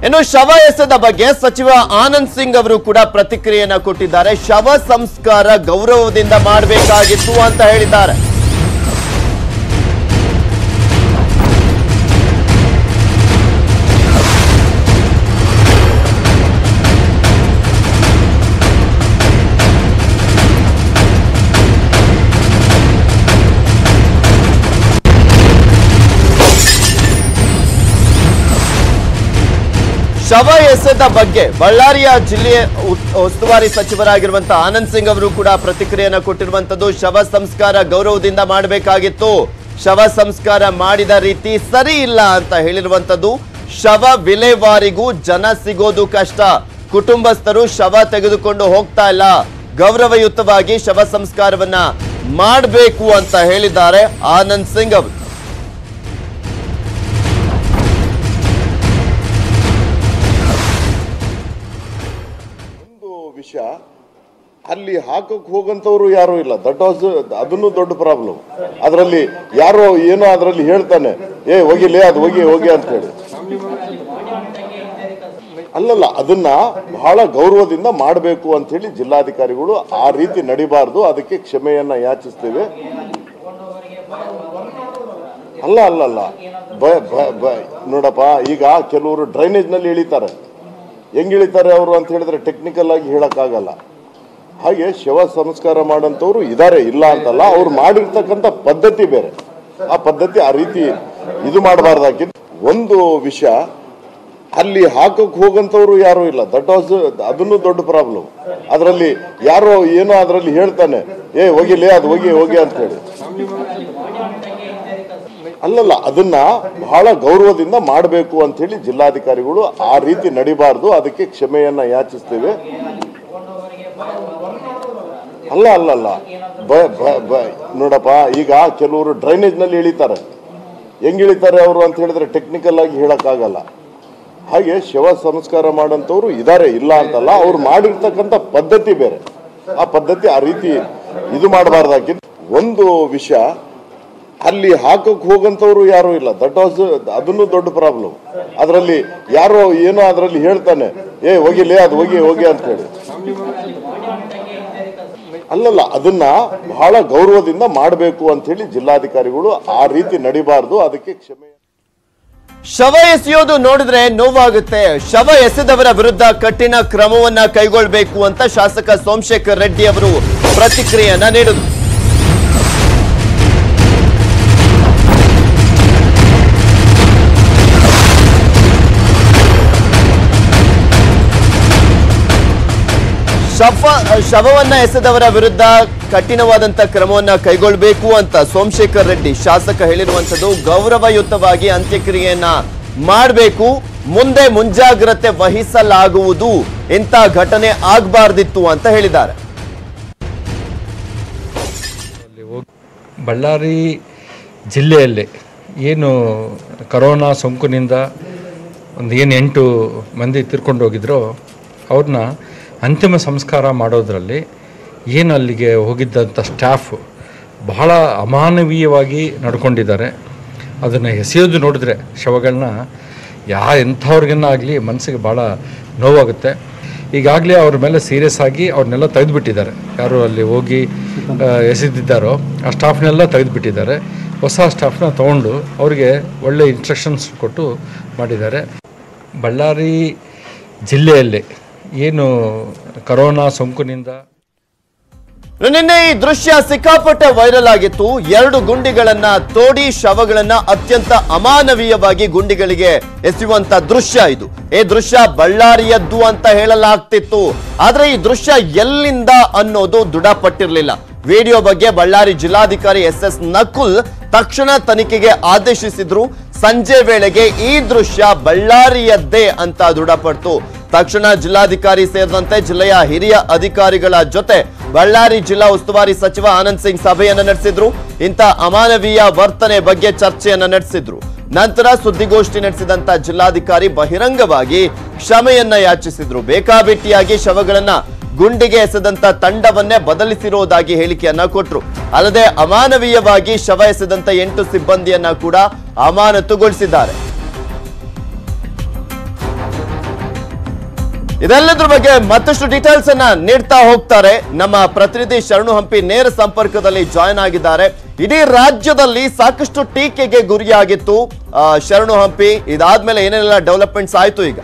ಇನ್ನು ಶವ ಎಸೆದ ಬಗ್ಗೆ ಸಚಿವ ಆನಂದ್ ಸಿಂಗ್ ಅವರು ಕೂಡ ಪ್ರತಿಕ್ರಿಯೆಯನ್ನ ಕೊಟ್ಟಿದ್ದಾರೆ ಶವ ಸಂಸ್ಕಾರ ಗೌರವದಿಂದ ಮಾಡಬೇಕಾಗಿತ್ತು ಅಂತ ಹೇಳಿದ್ದಾರೆ ಶವ ಎಸೆದ ಬಗ್ಗೆ ಬಳ್ಳಾರಿಯ ಜಿಲ್ಲೆಯ ಉ- ಉಸ್ತುವಾರಿ ಸಚಿವರಾಗಿರುವಂತಹ ಆನಂದ್ ಸಿಂಗ್ ಅವರು ಕೂಡ ಪ್ರತಿಕ್ರಿಯೆಯನ್ನ ಕೊಟ್ಟಿರುವಂತದ್ದು ಶವ ಸಂಸ್ಕಾರ ಗೌರವದಿಂದ ಮಾಡಬೇಕಾಗಿತ್ತು ಶವ ಸಂಸ್ಕಾರ ಮಾಡಿದ ರೀತಿ ಸರಿ ಇಲ್ಲ ಅಂತ ಹೇಳಿರುವಂತದ್ದು ಶವ ವಿಲೇವಾರಿಗೂ ಜನ ಸಿಗೋದು ಕಷ್ಟ ಕುಟುಂಬಸ್ಥರು ಶವ ತೆಗೆದುಕೊಂಡು ಹೋಗ್ತಾ ಇಲ್ಲ ಗೌರವಯುತವಾಗಿ ಶವ ಸಂಸ್ಕಾರವನ್ನ ಮಾಡಬೇಕು ಅಂತ ಹೇಳಿದ್ದಾರೆ ಆನಂದ್ ಸಿಂಗ್ ಅವರು ಒಂದು ವಿಷಯ ಅಲ್ಲಿ ಹಾಕಕ್ ಹೋಗಂತವ್ರು ಯಾರು ಇಲ್ಲ ದಟ್ ವಾಸ್ ಅದನ್ನು ದೊಡ್ಡ ಪ್ರಾಬ್ಲಮ್ ಅದರಲ್ಲಿ ಯಾರೋ ಏನೋ ಅದರಲ್ಲಿ ಹೇಳ್ತಾನೆ ಏ ಹೋಗಿಲೇ ಅದು ಹೋಗಿ ಹೋಗಿ ಅಂತ ಹೇಳಿ ಅಲ್ಲಲ್ಲ ಅದನ್ನ ಬಹಳ ಗೌರವದಿಂದ ಮಾಡಬೇಕು ಅಂತ ಹೇಳಿ ಜಿಲ್ಲಾಧಿಕಾರಿಗಳು ಆ ರೀತಿ ನಡಿಬಾರ್ದು ಅದಕ್ಕೆ ಕ್ಷಮೆಯನ್ನ ಯಾಚಿಸ್ತೇವೆ ಅಲ್ಲ ಅಲ್ಲ ಅಲ್ಲ ಬ- ಬ- ಬ- ನೋಡಪ್ಪ ಈಗ ಕೆಲವರು ಡ್ರೈನೇಜ್ ನಲ್ಲಿ ಇಳಿತಾರೆ ಹೆಂಗ್ ಇಳಿತಾರೆ ಅವರು ಅಂತ ಹೇಳಿದ್ರೆ ಟೆಕ್ನಿಕಲ್ ಆಗಿ ಹೇಳಕ್ಕಾಗಲ್ಲ ಹಾಗೆ ಶವ ಸಂಸ್ಕಾರ ಮಾಡಂತವ್ರು ಇದಾರೆ ಇಲ್ಲ ಅಂತಲ್ಲ ಅವ್ರು ಮಾಡಿರ್ತಕ್ಕಂಥ ಪದ್ಧತಿ ಬೇರೆ ಆ ಪದ್ಧತಿ ಆ ರೀತಿ ಇದು ಮಾಡಬಾರ್ದಾಗಿತ್ತು ಒಂದು ವಿಷಯ ಅಲ್ಲಿ ಹಾಕಕ್ ಹೋಗಂತವ್ರು ಯಾರು ಇಲ್ಲ ದಟ್ ವಾಸ್ ಅದನ್ನು ದೊಡ್ಡ ಪ್ರಾಬ್ಲಮ್ ಅದರಲ್ಲಿ ಯಾರೋ ಏನೋ ಅದರಲ್ಲಿ ಹೇಳ್ತಾನೆ ಏ ಹೋಗಿಲೇ ಅದು ಹೋಗಿ ಹೋಗಿ ಅಂತ ಹೇಳಿ ಅಲ್ಲಲ್ಲ ಅದನ್ನ ಬಹಳ ಗೌರವದಿಂದ ಮಾಡಬೇಕು ಅಂತ ಹೇಳಿ ಜಿಲ್ಲಾಧಿಕಾರಿಗಳು ಆ ರೀತಿ ನಡಿಬಾರ್ದು ಅದಕ್ಕೆ ಕ್ಷಮೆಯನ್ನ ಯಾಚಿಸ್ತೇವೆ ಅಲ್ಲ ಅಲ್ಲ ಅಲ್ಲ ಬ- ಬ- ಬ- ನೋಡಪ್ಪ ಈಗ ಕೆಲವರು ಡ್ರೈನೇಜ್ ನಲ್ಲಿ ಇಳಿತಾರೆ ಹೆಂಗ್ ಇಳಿತಾರೆ ಅವರು ಅಂತ ಹೇಳಿದ್ರೆ ಟೆಕ್ನಿಕಲ್ ಆಗಿ ಹೇಳಕ್ಕಾಗಲ್ಲ ಹಾಗೆ ಶವ ಸಂಸ್ಕಾರ ಮಾಡಂತವ್ರು ಇದಾರೆ ಇಲ್ಲ ಅಂತಲ್ಲ ಅವ್ರು ಮಾಡಿರ್ತಕ್ಕಂಥ ಪದ್ಧತಿ ಬೇರೆ ಆ ಪದ್ಧತಿ ಆ ರೀತಿ ಇದು ಮಾಡಬಾರ್ದಾಗಿತ್ತು ಒಂದು ವಿಷಯ ಅಲ್ಲಿ ಹಾಕಕ್ ಹೋಗಂತವ್ರು ಯಾರು ಇಲ್ಲ ದಟ್ ವಾಸ್ ಅದನ್ನು ದೊಡ್ಡ ಪ್ರಾಬ್ಲಮ್ ಅದರಲ್ಲಿ ಯಾರೋ ಏನೋ ಅದರಲ್ಲಿ ಹೇಳ್ತಾನೆ ಏ ಹೋಗಿಲೇ ಅದು ಹೋಗಿ ಹೋಗಿ ಅಂತ ಹೇಳಿ ಅಲ್ಲಲ್ಲ ಅದನ್ನ ಬಹಳ ಗೌರವದಿಂದ ಮಾಡಬೇಕು ಅಂತ ಹೇಳಿ ಜಿಲ್ಲಾಧಿಕಾರಿಗಳು ಆ ರೀತಿ ನಡಿಬಾರ್ದು ಅದಕ್ಕೆ ಕ್ಷಮೆ ಶವ ಎಸೆಯೋದು ನೋಡಿದ್ರೆ ನೋವಾಗುತ್ತೆ ಶವ ಎಸೆದವರ ವಿರುದ್ಧ ಕಠಿಣ ಕ್ರಮವನ್ನ ಕೈಗೊಳ್ಳಬೇಕು ಅಂತ ಶಾಸಕ ಸೋಮಶೇಖರ್ ರೆಡ್ಡಿ ಅವರು ಪ್ರತಿಕ್ರಿಯೆಯನ್ನ ನೀಡಿದರು ಶವ ಶವವನ್ನ ಎಸೆದವರ ವಿರುದ್ಧ ಕಠಿಣವಾದಂತ ಕ್ರಮವನ್ನ ಕೈಗೊಳ್ಳಬೇಕು ಅಂತ ಸೋಮಶೇಖರ್ ರೆಡ್ಡಿ ಶಾಸಕ ಹೇಳಿರುವಂತದ್ದು ಗೌರವಯುತವಾಗಿ ಅಂತ್ಯಕ್ರಿಯೆಯನ್ನ ಮಾಡಬೇಕು ಮುಂದೆ ಮುಂಜಾಗ್ರತೆ ವಹಿಸಲಾಗುವುದು ಇಂಥ ಘಟನೆ ಆಗಬಾರ್ದಿತ್ತು ಅಂತ ಹೇಳಿದ್ದಾರೆ ಅಲ್ಲಿ ಹೋಗಿ ಬಳ್ಳಾರಿ ಜಿಲ್ಲೆಯಲ್ಲಿ ಏನು ಕರೋನಾ ಸೋಂಕಿನಿಂದ ಒಂದು ಏನು ಎಂಟು ಮಂದಿ ತೀರ್ಕೊಂಡು ಹೋಗಿದ್ರೋ ಅವ್ರನ್ನ ಅಂತಿಮ ಸಂಸ್ಕಾರ ಮಾಡೋದ್ರಲ್ಲಿ ಏನು ಅಲ್ಲಿಗೆ ಹೋಗಿದ್ದಂಥ ಸ್ಟಾಫ್ ಬಹಳ ಅಮಾನವೀಯವಾಗಿ ನಡ್ಕೊಂಡಿದ್ದಾರೆ ಅದನ್ನು ಎಸೆಯೋದು ನೋಡಿದ್ರೆ ಶವಗಳನ್ನ ಯಾ ಎಂಥವ್ರಿಗನ್ನ ಆಗಲಿ ಮನಸ್ಸಿಗೆ ಭಾಳ ನೋವಾಗುತ್ತೆ ಈಗಾಗಲೇ ಅವ್ರ ಮೇಲೆ ಸೀರಿಯಸ್ ಆಗಿ ಅವ್ರನ್ನೆಲ್ಲ ತೆಗೆದುಬಿಟ್ಟಿದ್ದಾರೆ ಯಾರು ಅಲ್ಲಿ ಹೋಗಿ ಆ, ಎಸೆದಿದ್ದಾರೋ ಆ ಸ್ಟಾಫ್ನೆಲ್ಲ ತೆಗೆದುಬಿಟ್ಟಿದ್ದಾರೆ ಹೊಸ ಸ್ಟಾಫ್ನ ತೊಗೊಂಡು ಅವರಿಗೆ ಒಳ್ಳೆ ಇನ್ಸ್ಟ್ರಕ್ಷನ್ಸ್ ಕೊಟ್ಟು ಮಾಡಿದ್ದಾರೆ ಬಳ್ಳಾರಿ ಜಿಲ್ಲೆಯಲ್ಲಿ ಏನು ಕರೋನಾ ಸೋಂಕಿನಿಂದ ನಿನ್ನೆ ಈ ದೃಶ್ಯ ಸಿಕ್ಕಾಪಟ್ಟೆ ವೈರಲ್ ಆಗಿತ್ತು ಎರಡು ಗುಂಡಿಗಳನ್ನ ತೋಡಿ ಶವಗಳನ್ನ ಅತ್ಯಂತ ಅಮಾನವೀಯವಾಗಿ ಗುಂಡಿಗಳಿಗೆ ಎಸೆಯುವಂತ ದೃಶ್ಯ ಇದು ಈ ದೃಶ್ಯ ಬಳ್ಳಾರಿಯದ್ದು ಅಂತ ಹೇಳಲಾಗ್ತಿತ್ತು ಆದ್ರೆ ಈ ದೃಶ್ಯ ಎಲ್ಲಿಂದ ಅನ್ನೋದು ದೃಢಪಟ್ಟಿರಲಿಲ್ಲ ವಿಡಿಯೋ ಬಗ್ಗೆ ಬಳ್ಳಾರಿ ಜಿಲ್ಲಾಧಿಕಾರಿ ಎಸ್ ಎಸ್ ನಕುಲ್ ತಕ್ಷಣ ತನಿಖೆಗೆ ಆದೇಶಿಸಿದ್ರು ಸಂಜೆ ವೇಳೆಗೆ ಈ ದೃಶ್ಯ ಬಳ್ಳಾರಿಯದ್ದೇ ಅಂತ ದೃಢಪಡ್ತು ತಕ್ಷಣ ಜಿಲ್ಲಾಧಿಕಾರಿ ಸೇರಿದಂತೆ ಜಿಲ್ಲೆಯ ಹಿರಿಯ ಅಧಿಕಾರಿಗಳ ಜೊತೆ ಬಳ್ಳಾರಿ ಜಿಲ್ಲಾ ಉಸ್ತುವಾರಿ ಸಚಿವ ಆನಂದ್ ಸಿಂಗ್ ಸಭೆಯನ್ನ ನಡೆಸಿದ್ರು ಇಂಥ ಅಮಾನವೀಯ ವರ್ತನೆ ಬಗ್ಗೆ ಚರ್ಚೆಯನ್ನ ನಡೆಸಿದ್ರು ನಂತರ ಸುದ್ದಿಗೋಷ್ಠಿ ನಡೆಸಿದಂತ ಜಿಲ್ಲಾಧಿಕಾರಿ ಬಹಿರಂಗವಾಗಿ ಕ್ಷಮೆಯನ್ನ ಯಾಚಿಸಿದ್ರು ಬೇಕಾಬಿಟ್ಟಿಯಾಗಿ ಶವಗಳನ್ನ ಗುಂಡಿಗೆ ಎಸೆದಂತ ತಂಡವನ್ನೇ ಬದಲಿಸಿರುವುದಾಗಿ ಹೇಳಿಕೆಯನ್ನ ಕೊಟ್ರು ಅಲ್ಲದೆ ಅಮಾನವೀಯವಾಗಿ ಶವ ಎಸೆದಂತ ಎಂಟು ಸಿಬ್ಬಂದಿಯನ್ನ ಕೂಡ ಅಮಾನತುಗೊಳಿಸಿದ್ದಾರೆ ಇದೆಲ್ಲದ್ರ ಬಗ್ಗೆ ಮತ್ತಷ್ಟು ಡೀಟೇಲ್ಸ್ ಅನ್ನ ನೀಡ್ತಾ ಹೋಗ್ತಾರೆ ನಮ್ಮ ಪ್ರತಿನಿಧಿ ಶರಣು ಹಂಪಿ ನೇರ ಸಂಪರ್ಕದಲ್ಲಿ ಜಾಯ್ನ್ ಆಗಿದ್ದಾರೆ ಇಡೀ ರಾಜ್ಯದಲ್ಲಿ ಸಾಕಷ್ಟು ಟೀಕೆಗೆ ಗುರಿಯಾಗಿತ್ತು ಆ, ಶರಣು ಹಂಪಿ ಇದಾದ್ಮೇಲೆ ಏನೇನೆಲ್ಲ ಡೆವಲಪ್ಮೆಂಟ್ಸ್ ಆಯ್ತು ಈಗ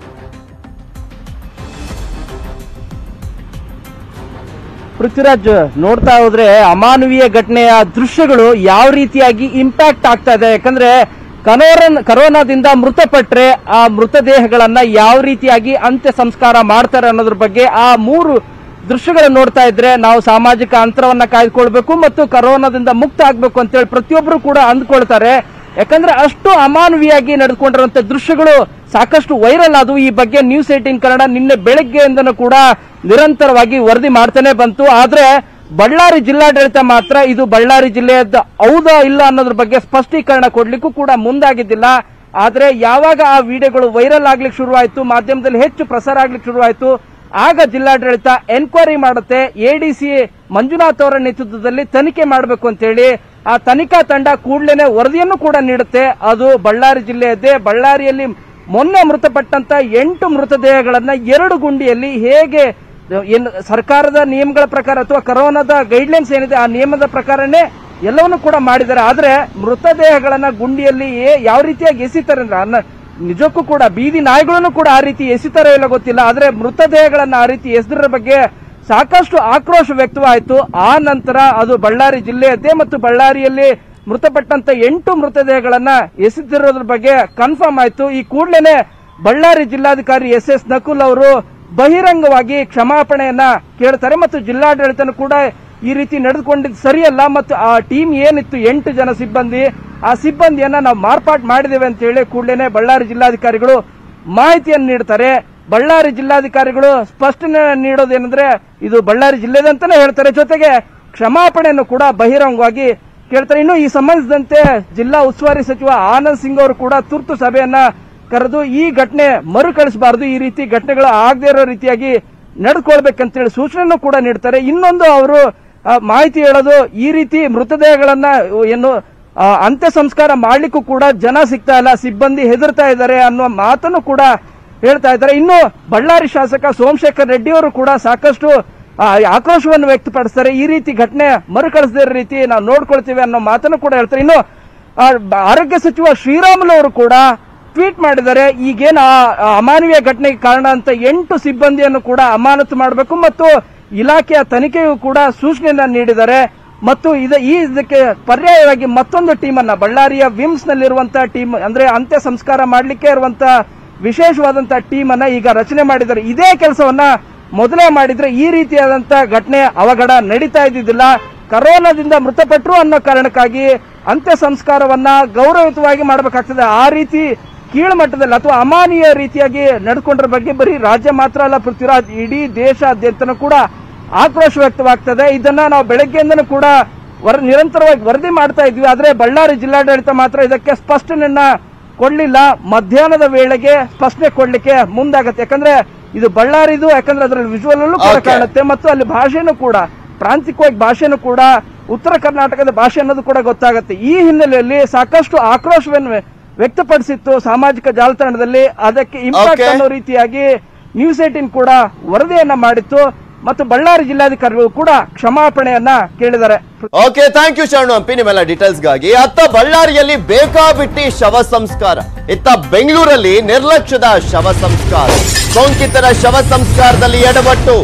ಪೃಥ್ವಿರಾಜ್ ನೋಡ್ತಾ ಹೋದ್ರೆ ಅಮಾನವೀಯ ಘಟನೆಯ ದೃಶ್ಯಗಳು ಯಾವ ರೀತಿಯಾಗಿ ಇಂಪ್ಯಾಕ್ಟ್ ಆಗ್ತಾ ಇದೆ ಯಾಕಂದ್ರೆ ಕರೋನ ಕರೋನಾದಿಂದ ಮೃತಪಟ್ರೆ ಆ ಮೃತದೇಹಗಳನ್ನ ಯಾವ ರೀತಿಯಾಗಿ ಅಂತ್ಯ ಸಂಸ್ಕಾರ ಮಾಡ್ತಾರೆ ಅನ್ನೋದ್ರ ಬಗ್ಗೆ ಆ ಮೂರು ದೃಶ್ಯಗಳನ್ನ ನೋಡ್ತಾ ಇದ್ರೆ ನಾವು ಸಾಮಾಜಿಕ ಅಂತರವನ್ನ ಕಾಯ್ದುಕೊಳ್ಬೇಕು ಮತ್ತು ಕರೋನಾದಿಂದ ಮುಕ್ತ ಆಗ್ಬೇಕು ಅಂತೇಳಿ ಪ್ರತಿಯೊಬ್ಬರು ಕೂಡ ಅಂದ್ಕೊಳ್ತಾರೆ ಯಾಕಂದ್ರೆ ಅಷ್ಟು ಅಮಾನವೀಯಾಗಿ ನಡೆದುಕೊಂಡಿರುವಂತ ದೃಶ್ಯಗಳು ಸಾಕಷ್ಟು ವೈರಲ್ ಆದವು ಈ ಬಗ್ಗೆ ನ್ಯೂಸ್ ಏಟೀನ್ ಕನ್ನಡ ನಿನ್ನೆ ಬೆಳಗ್ಗೆಯಿಂದನೂ ಕೂಡ ನಿರಂತರವಾಗಿ ವರದಿ ಮಾಡ್ತಾನೆ ಬಂತು ಆದ್ರೆ ಬಳ್ಳಾರಿ ಜಿಲ್ಲಾಡಳಿತ ಮಾತ್ರ ಇದು ಬಳ್ಳಾರಿ ಜಿಲ್ಲೆಯದ್ದು ಹೌದಾ ಇಲ್ಲ ಅನ್ನೋದ್ರ ಬಗ್ಗೆ ಸ್ಪಷ್ಟೀಕರಣ ಕೊಡ್ಲಿಕ್ಕೂ ಕೂಡ ಮುಂದಾಗಿದ್ದಿಲ್ಲ ಆದ್ರೆ ಯಾವಾಗ ಆ ವಿಡಿಯೋಗಳು ವೈರಲ್ ಆಗ್ಲಿಕ್ಕೆ ಶುರುವಾಯ್ತು ಮಾಧ್ಯಮದಲ್ಲಿ ಹೆಚ್ಚು ಪ್ರಸಾರ ಆಗ್ಲಿಕ್ಕೆ ಶುರುವಾಯ್ತು ಆಗ ಜಿಲ್ಲಾಡಳಿತ ಎನ್ಕ್ವೈರಿ ಮಾಡುತ್ತೆ ಎಡಿಸಿ ಮಂಜುನಾಥ್ ಅವರ ನೇತೃತ್ವದಲ್ಲಿ ತನಿಖೆ ಮಾಡಬೇಕು ಅಂತೇಳಿ ಆ ತನಿಖಾ ತಂಡ ಕೂಡಲೇ ವರದಿಯನ್ನು ಕೂಡ ನೀಡುತ್ತೆ ಅದು ಬಳ್ಳಾರಿ ಜಿಲ್ಲೆಯದ್ದೇ ಬಳ್ಳಾರಿಯಲ್ಲಿ ಮೊನ್ನೆ ಮೃತಪಟ್ಟಂತ ಎಂಟು ಮೃತದೇಹಗಳನ್ನ ಎರಡು ಗುಂಡಿಯಲ್ಲಿ ಹೇಗೆ ಏನು ಸರ್ಕಾರದ ನಿಯಮಗಳ ಪ್ರಕಾರ ಅಥವಾ ಕರೋನಾದ ಗೈಡ್ಲೈನ್ಸ್ ಏನಿದೆ ಆ ನಿಯಮದ ಪ್ರಕಾರನೇ ಎಲ್ಲವನ್ನೂ ಕೂಡ ಮಾಡಿದ್ದಾರೆ ಆದ್ರೆ ಮೃತದೇಹಗಳನ್ನ ಗುಂಡಿಯಲ್ಲಿ ಏ- ಯಾವ ರೀತಿಯಾಗಿ ಎಸಿತಾರೆ ಅಂದ್ರೆ ಅನ್ನ ನಿಜಕ್ಕೂ ಕೂಡ ಬೀದಿ ನಾಯಿಗಳನ್ನು ಕೂಡ ಆ ರೀತಿ ಎಸಿತಾರೋ ಇಲ್ಲ ಗೊತ್ತಿಲ್ಲ ಆದ್ರೆ ಮೃತದೇಹಗಳನ್ನ ಆ ರೀತಿ ಎಸೆದ್ರ ಬಗ್ಗೆ ಸಾಕಷ್ಟು ಆಕ್ರೋಶ ವ್ಯಕ್ತವಾಯಿತು ಆ ನಂತರ ಅದು ಬಳ್ಳಾರಿ ಜಿಲ್ಲೆಯದ್ದೇ ಮತ್ತು ಬಳ್ಳಾರಿಯಲ್ಲಿ ಮೃತಪಟ್ಟಂತ ಎಂಟು ಮೃತದೇಹಗಳನ್ನ ಎಸೆದಿರೋದ್ರ ಬಗ್ಗೆ ಕನ್ಫರ್ಮ್ ಆಯ್ತು ಈ ಕೂಡಲೇ ಬಳ್ಳಾರಿ ಜಿಲ್ಲಾಧಿಕಾರಿ ಎಸ್ ಎಸ್ ನಕುಲ್ ಅವರು ಬಹಿರಂಗವಾಗಿ ಕ್ಷಮಾಪಣೆಯನ್ನ ಕೇಳ್ತಾರೆ ಮತ್ತು ಜಿಲ್ಲಾಡಳಿತನೂ ಕೂಡ ಈ ರೀತಿ ನಡೆದುಕೊಂಡಿದ್ದು ಸರಿಯಲ್ಲ ಮತ್ತು ಆ ಟೀಮ್ ಏನಿತ್ತು ಎಂಟು ಜನ ಸಿಬ್ಬಂದಿ ಆ ಸಿಬ್ಬಂದಿಯನ್ನ ನಾವು ಮಾರ್ಪಾಟ್ ಮಾಡಿದ್ದೇವೆ ಅಂತ ಹೇಳಿ ಕೂಡಲೇ ಬಳ್ಳಾರಿ ಜಿಲ್ಲಾಧಿಕಾರಿಗಳು ಮಾಹಿತಿಯನ್ನು ನೀಡ್ತಾರೆ ಬಳ್ಳಾರಿ ಜಿಲ್ಲಾಧಿಕಾರಿಗಳು ಸ್ಪಷ್ಟನೆ ನೀಡೋದೇನೆಂದ್ರೆ ಇದು ಬಳ್ಳಾರಿ ಜಿಲ್ಲೆದಂತಾನೆ ಹೇಳ್ತಾರೆ ಜೊತೆಗೆ ಕ್ಷಮಾಪಣೆಯನ್ನು ಕೂಡ ಬಹಿರಂಗವಾಗಿ ಕೇಳ್ತಾರೆ ಇನ್ನು ಈ ಸಂಬಂಧಿಸಿದಂತೆ ಜಿಲ್ಲಾ ಉಸ್ತುವಾರಿ ಸಚಿವ ಆನಂದ್ ಸಿಂಗ್ ಅವರು ಕೂಡ ತುರ್ತು ಸಭೆಯನ್ನ ಕರೆದು ಈ ಘಟನೆ ಮರುಕಳಿಸಬಾರದು ಈ ರೀತಿ ಘಟನೆಗಳು ಆಗದೇ ಇರೋ ರೀತಿಯಾಗಿ ನಡ್ಕೊಳ್ಬೇಕಂತೇಳಿ ಸೂಚನೆಯನ್ನು ಕೂಡ ನೀಡ್ತಾರೆ ಇನ್ನೊಂದು ಅವರು ಆ, ಮಾಹಿತಿ ಹೇಳೋದು ಈ ರೀತಿ ಮೃತದೇಹಗಳನ್ನ ಏನು ಆ, ಅಂತ್ಯ ಸಂಸ್ಕಾರ ಮಾಡ್ಲಿಕ್ಕೂ ಕೂಡ ಜನ ಸಿಗ್ತಾ ಇಲ್ಲ ಸಿಬ್ಬಂದಿ ಹೆದರ್ತಾ ಇದ್ದಾರೆ ಅನ್ನುವ ಮಾತನ್ನು ಕೂಡ ಹೇಳ್ತಾ ಇದ್ದಾರೆ ಇನ್ನು ಬಳ್ಳಾರಿ ಶಾಸಕ ಸೋಮಶೇಖರ್ ರೆಡ್ಡಿ ಅವರು ಕೂಡ ಸಾಕಷ್ಟು ಆ, ಆಕ್ರೋಶವನ್ನು ವ್ಯಕ್ತಪಡಿಸ್ತಾರೆ ಈ ರೀತಿ ಘಟನೆ ಮರುಕಳಿಸದೇ ಇರೋ ರೀತಿ ನಾವು ನೋಡ್ಕೊಳ್ತೀವಿ ಅನ್ನೋ ಮಾತನ್ನು ಕೂಡ ಹೇಳ್ತಾರೆ ಇನ್ನು ಆ, ಬ- ಆರೋಗ್ಯ ಸಚಿವ ಶ್ರೀರಾಮುಲು ಅವರು ಕೂಡ ಟ್ವೀಟ್ ಮಾಡಿದ್ದಾರೆ ಈಗೇನು ಆ ಆ ಅಮಾನವೀಯ ಘಟನೆಗೆ ಕಾರಣ ಅಂತ ಎಂಟು ಸಿಬ್ಬಂದಿಯನ್ನು ಕೂಡ ಅಮಾನತು ಮಾಡಬೇಕು ಮತ್ತು ಇಲಾಖೆಯ ತನಿಖೆಯೂ ಕೂಡ ಸೂಚನೆಯನ್ನ ನೀಡಿದ್ದಾರೆ ಮತ್ತು ಇದ ಈ ಇದಕ್ಕೆ ಪರ್ಯಾಯವಾಗಿ ಮತ್ತೊಂದು ಟೀಮ್ ಅನ್ನ ಬಳ್ಳಾರಿಯ ವಿಮ್ಸ್ ನಲ್ಲಿರುವಂತಹ ಟೀಮ್ ಅಂದ್ರೆ ಅಂತ್ಯ ಸಂಸ್ಕಾರ ಮಾಡಲಿಕ್ಕೆ ಇರುವಂತಹ ವಿಶೇಷವಾದಂತಹ ಟೀಮ್ ಅನ್ನ ಈಗ ರಚನೆ ಮಾಡಿದ್ದಾರೆ ಇದೇ ಕೆಲಸವನ್ನ ಮೊದಲೇ ಮಾಡಿದ್ರೆ ಈ ರೀತಿಯಾದಂತಹ ಘಟನೆ ಅವಘಡ ನಡೀತಾ ಇದ್ದಿದ್ದಿಲ್ಲ ಕರೋನಾದಿಂದ ಮೃತಪಟ್ಟರು ಅನ್ನೋ ಕಾರಣಕ್ಕಾಗಿ ಅಂತ್ಯ ಸಂಸ್ಕಾರವನ್ನ ಗೌರವಯುತವಾಗಿ ಮಾಡಬೇಕಾಗ್ತದೆ ಆ ರೀತಿ ಕೀಳ್ಮಟ್ಟದಲ್ಲಿ ಅಥವಾ ಅಮಾನೀಯ ರೀತಿಯಾಗಿ ನಡ್ಕೊಂಡ್ರ ಬಗ್ಗೆ ಬರೀ ರಾಜ್ಯ ಮಾತ್ರ ಅಲ್ಲ ಪೃಥ್ವಿರಾಜ್ ಇಡೀ ದೇಶಾದ್ಯಂತನೂ ಕೂಡ ಆಕ್ರೋಶ ವ್ಯಕ್ತವಾಗ್ತದೆ ಇದನ್ನ ನಾವು ಬೆಳಗ್ಗೆಯಿಂದನೂ ಕೂಡ ವರ ನಿರಂತರವಾಗಿ ವರದಿ ಮಾಡ್ತಾ ಇದ್ವಿ ಆದ್ರೆ ಬಳ್ಳಾರಿ ಜಿಲ್ಲಾಡಳಿತ ಮಾತ್ರ ಇದಕ್ಕೆ ಸ್ಪಷ್ಟನೆಯನ್ನ ಕೊಡ್ಲಿಲ್ಲ ಮಧ್ಯಾಹ್ನದ ವೇಳೆಗೆ ಸ್ಪಷ್ಟನೆ ಕೊಡ್ಲಿಕ್ಕೆ ಮುಂದಾಗತ್ತೆ ಯಾಕಂದ್ರೆ ಇದು ಬಳ್ಳಾರಿದು ಯಾಕಂದ್ರೆ ಅದರಲ್ಲಿ ವಿಜುವಲ್ ಅಲ್ಲೂ ಕೂಡ Okay. ಕಾಣುತ್ತೆ ಮತ್ತು ಅಲ್ಲಿ ಭಾಷೆನೂ ಕೂಡ ಪ್ರಾಂತಿಕವಾಗಿ ಭಾಷೆನೂ ಕೂಡ ಉತ್ತರ ಕರ್ನಾಟಕದ ಭಾಷೆ ಅನ್ನೋದು ಕೂಡ ಗೊತ್ತಾಗುತ್ತೆ ಈ ಹಿನ್ನೆಲೆಯಲ್ಲಿ ಸಾಕಷ್ಟು ಆಕ್ರೋಶವನ್ನು ವ್ಯ- ವ್ಯಕ್ತಪಡಿಸಿತ್ತು ಸಾಮಾಜಿಕ ಜಾಲತಾಣದಲ್ಲಿ ಅದಕ್ಕೆ ಇಂಪ್ಯಾಕ್ಟ್ Okay. ಅನ್ನೋ ರೀತಿಯಾಗಿ ನ್ಯೂಸ್ ಏಟಿನ್ ಕೂಡ ವರದಿಯನ್ನ ಮಾಡಿತ್ತು ಮತ್ತು ಬಳ್ಳಾರಿ ಜಿಲ್ಲಾಧಿಕಾರಿಗಳು ಕೂಡ ಕ್ಷಮಾಪಣೆಯನ್ನ ಕೇಳಿದ್ದಾರೆ ಓಕೆ ಥ್ಯಾಂಕ್ ಯು ಶರಣು ಹಂಪಿ ನಿಮ್ಮೆಲ್ಲ ಡೀಟೇಲ್ಸ್ಗಾಗಿ ಅತ್ತ ಬಳ್ಳಾರಿಯಲ್ಲಿ ಬೇಕಾಬಿಟ್ಟಿ ಶವ ಸಂಸ್ಕಾರ ಇತ್ತ ಬೆಂಗಳೂರಲ್ಲಿ ನಿರ್ಲಕ್ಷ್ಯದ ಶವ ಸಂಸ್ಕಾರ ಸೋಂಕಿತರ ಶವ ಸಂಸ್ಕಾರದಲ್ಲಿ ಎಡವಟ್ಟು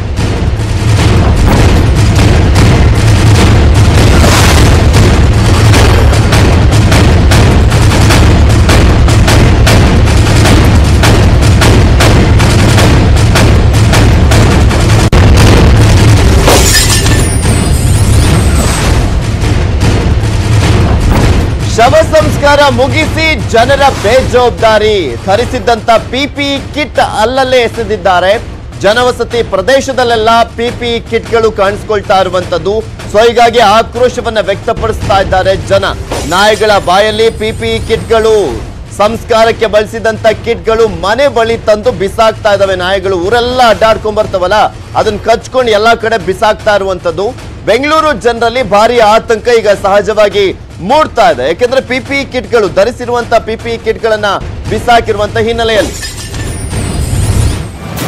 ಶವ ಸಂಸ್ಕಾರ ಮುಗಿಸಿ ಜನರ ಬೇಜವಾಬ್ದಾರಿ ಧರಿಸಿದ್ದಂತ ಪಿಪಿ ಕಿಟ್ ಅಲ್ಲಲ್ಲೇ ಎಸೆದಿದ್ದಾರೆ ಜನವಸತಿ ಪ್ರದೇಶದಲ್ಲೆಲ್ಲ ಪಿಪಿ ಕಿಟ್ಗಳು ಕಾಣಿಸ್ಕೊಳ್ತಾ ಇರುವಂತದ್ದು ಸೊ ಹೀಗಾಗಿ ಆಕ್ರೋಶವನ್ನ ವ್ಯಕ್ತಪಡಿಸ್ತಾ ಇದ್ದಾರೆ ಜನ ನಾಯಿಗಳ ಬಾಯಲ್ಲಿ ಪಿಪಿ ಕಿಟ್ಗಳು ಸಂಸ್ಕಾರಕ್ಕೆ ಬಳಸಿದಂತ ಕಿಟ್ಗಳು ಮನೆ ಬಳಿ ತಂದು ಬಿಸಾಕ್ತಾ ಇದಾವೆ ನಾಯಿಗಳು ಊರೆಲ್ಲ ಅಡ್ಡಾಡ್ಕೊಂಡ್ ಬರ್ತಾವಲ್ಲ ಅದನ್ನ ಕಚ್ಕೊಂಡು ಎಲ್ಲಾ ಕಡೆ ಬಿಸಾಕ್ತಾ ಇರುವಂತದ್ದು ಬೆಂಗಳೂರು ಜನರಲ್ಲಿ ಭಾರಿ ಆತಂಕ ಈಗ ಸಹಜವಾಗಿ ಮೂಡ್ತಾ ಇದೆ ಯಾಕೆಂದ್ರೆ ಪಿಪಿ ಕಿಟ್ಗಳು ಧರಿಸಿರುವಂತ ಪಿಪಿ ಕಿಟ್ಗಳನ್ನ ಬಿಸಾಕಿರುವಂತ ಹಿನ್ನೆಲೆಯಲ್ಲಿ